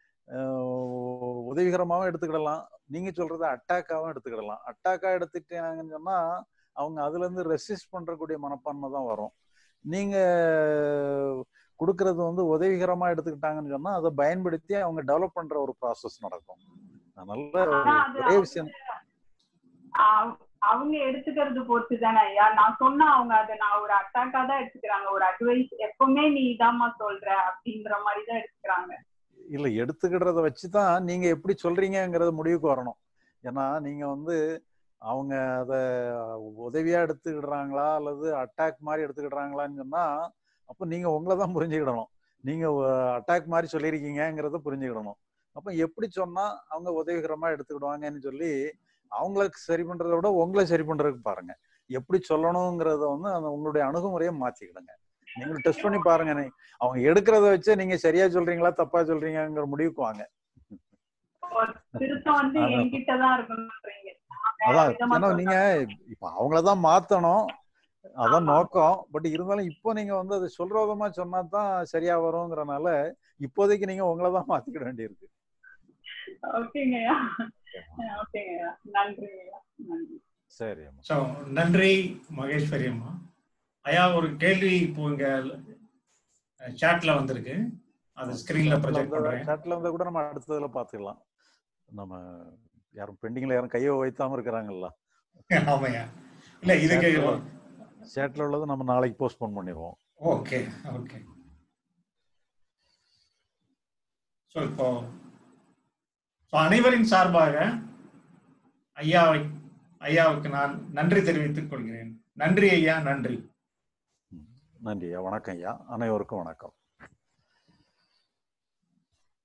அஹ், உதவிகரமாவும் எடுத்துக்கிடலாம் நீங்க சொல்றத அட்டாக்காவும் எடுத்துக்கிடலாம் அட்டாக்கா எடுத்துட்டாங்கன்னு சொன்னா அவங்க அதுல இருந்து ரெசிஸ்ட் பண்றக்கூடிய மனப்பான்மை தான் வரும் நீங்க கொடுக்கறது வந்து உதவிகரமா எடுத்துக்கிட்டாங்கன்னு சொன்னா அதை பயன்படுத்தி அவங்க டெவலப் பண்ற ஒரு ப்ராசஸ் நடக்கும் அதனால ஆனா அது ஒரே விஷயம் அவ- அவங்க எடுத்துக்கிறது பொறுத்து தானே ஐயா நான் சொன்னா அவங்க அதை நான் ஒரு அட்டாக்கா தான் எடுத்துக்கிறாங்க ஒரு அட்வைஸ் எப்பவுமே நீ இதாம்மா சொல்ற அப்படின்ற மாதிரி தான் எடுத்துக்கிறாங்க இல்ல எடுத்துக்கிடுறத வச்சு தான் நீங்க எப்படி சொல்றீங்கங்கிறத முடிவுக்கு வரணும் ஏன்னா நீங்க வந்து அவங்க அதை உதவியா எடுத்துக்கிடுறாங்களா அல்லது அட்டாக் மாதிரி எடுத்துக்கிடுறாங்களான்னு சொன்னா அப்போ நீங்க உங்களை தான் புரிஞ்சுக்கிடணும் நீங்க அட்டாக் மாதிரி சொல்லியிருக்கீங்கங்கிறத புரிஞ்சுக்கிடணும் அப்போ எப்படி சொன்னா அவங்க உதவிகரமா எடுத்துக்கிடுவாங்கன்னு சொல்லி அவங்களுக்கு சரி பண்றதை விட உங்களை சரி பண்றதுக்கு பாருங்க எப்படி சொல்லணுங்கிறத வந்து அந்த உங்களுடைய அணுகுமுறையை மாத்திக்கிடுங்க நீங்க டெஸ்ட் பண்ணி பாருங்க நீ- அவங்க எடுக்கிறத வச்சு நீங்க சரியா சொல்றீங்களா தப்பா சொல்றீங்கங்கிற முடிவுக்கு வாங்க ஒரு திருத்தம் வந்து அதான். என்கிட்ட தான் இருக்கணும்ன்றீங்க நான் வேற அதான் விதமா ஏன்னா நீங்க இப்ப அவங்களதான் மாத்தணும் அதான் நோக்கம் பட் இருந்தாலும் இப்போ நீங்க வந்து அதை சொல்ற விதமா சொன்னா தான் சரியா வருங்கிறனால இப்போதைக்கு நீங்க உங்களை தான் மாத்திக்கிட வேண்டியிருக்கு ஓகேங்கய்யா ஓகேங்கய்யா நன்றிங்கய்யா நன்றி சரி அம்மா ஸோ நன்றி மகேஸ்வரி அம்மா ஐயா ஒரு கேள்வி இப்போ இங்க சாட்ல வந்திருக்கு அது ஸ்கிரீன்ல ப்ரொஜெக்ட் பண்றேன் சாட்ல வந்தா கூட நம்ம அடுத்ததுல பாத்துக்கலாம் நம்ம யாரும் பெண்டிங்ல யாரும் கையை வைத்தாம இருக்கிறாங்கல்ல ஆமாய்யா இல்ல இதுக்கு சேட்ல உள்ளது நம்ம நாளைக்கு போஸ்ட்போன் பண்ணிடுவோம் ஓகே ஓகே ஸோ இப்போ ஸோ அனைவரின் சார்பாக ஐயாவை ஐயாவுக்கு நான் நன்றி தெரிவித்துக் கொள்கிறேன் நன்றி ஐயா நன்றி நன்றி ஐயா வணக்கம் ஐயா அனைவருக்கும் வணக்கம்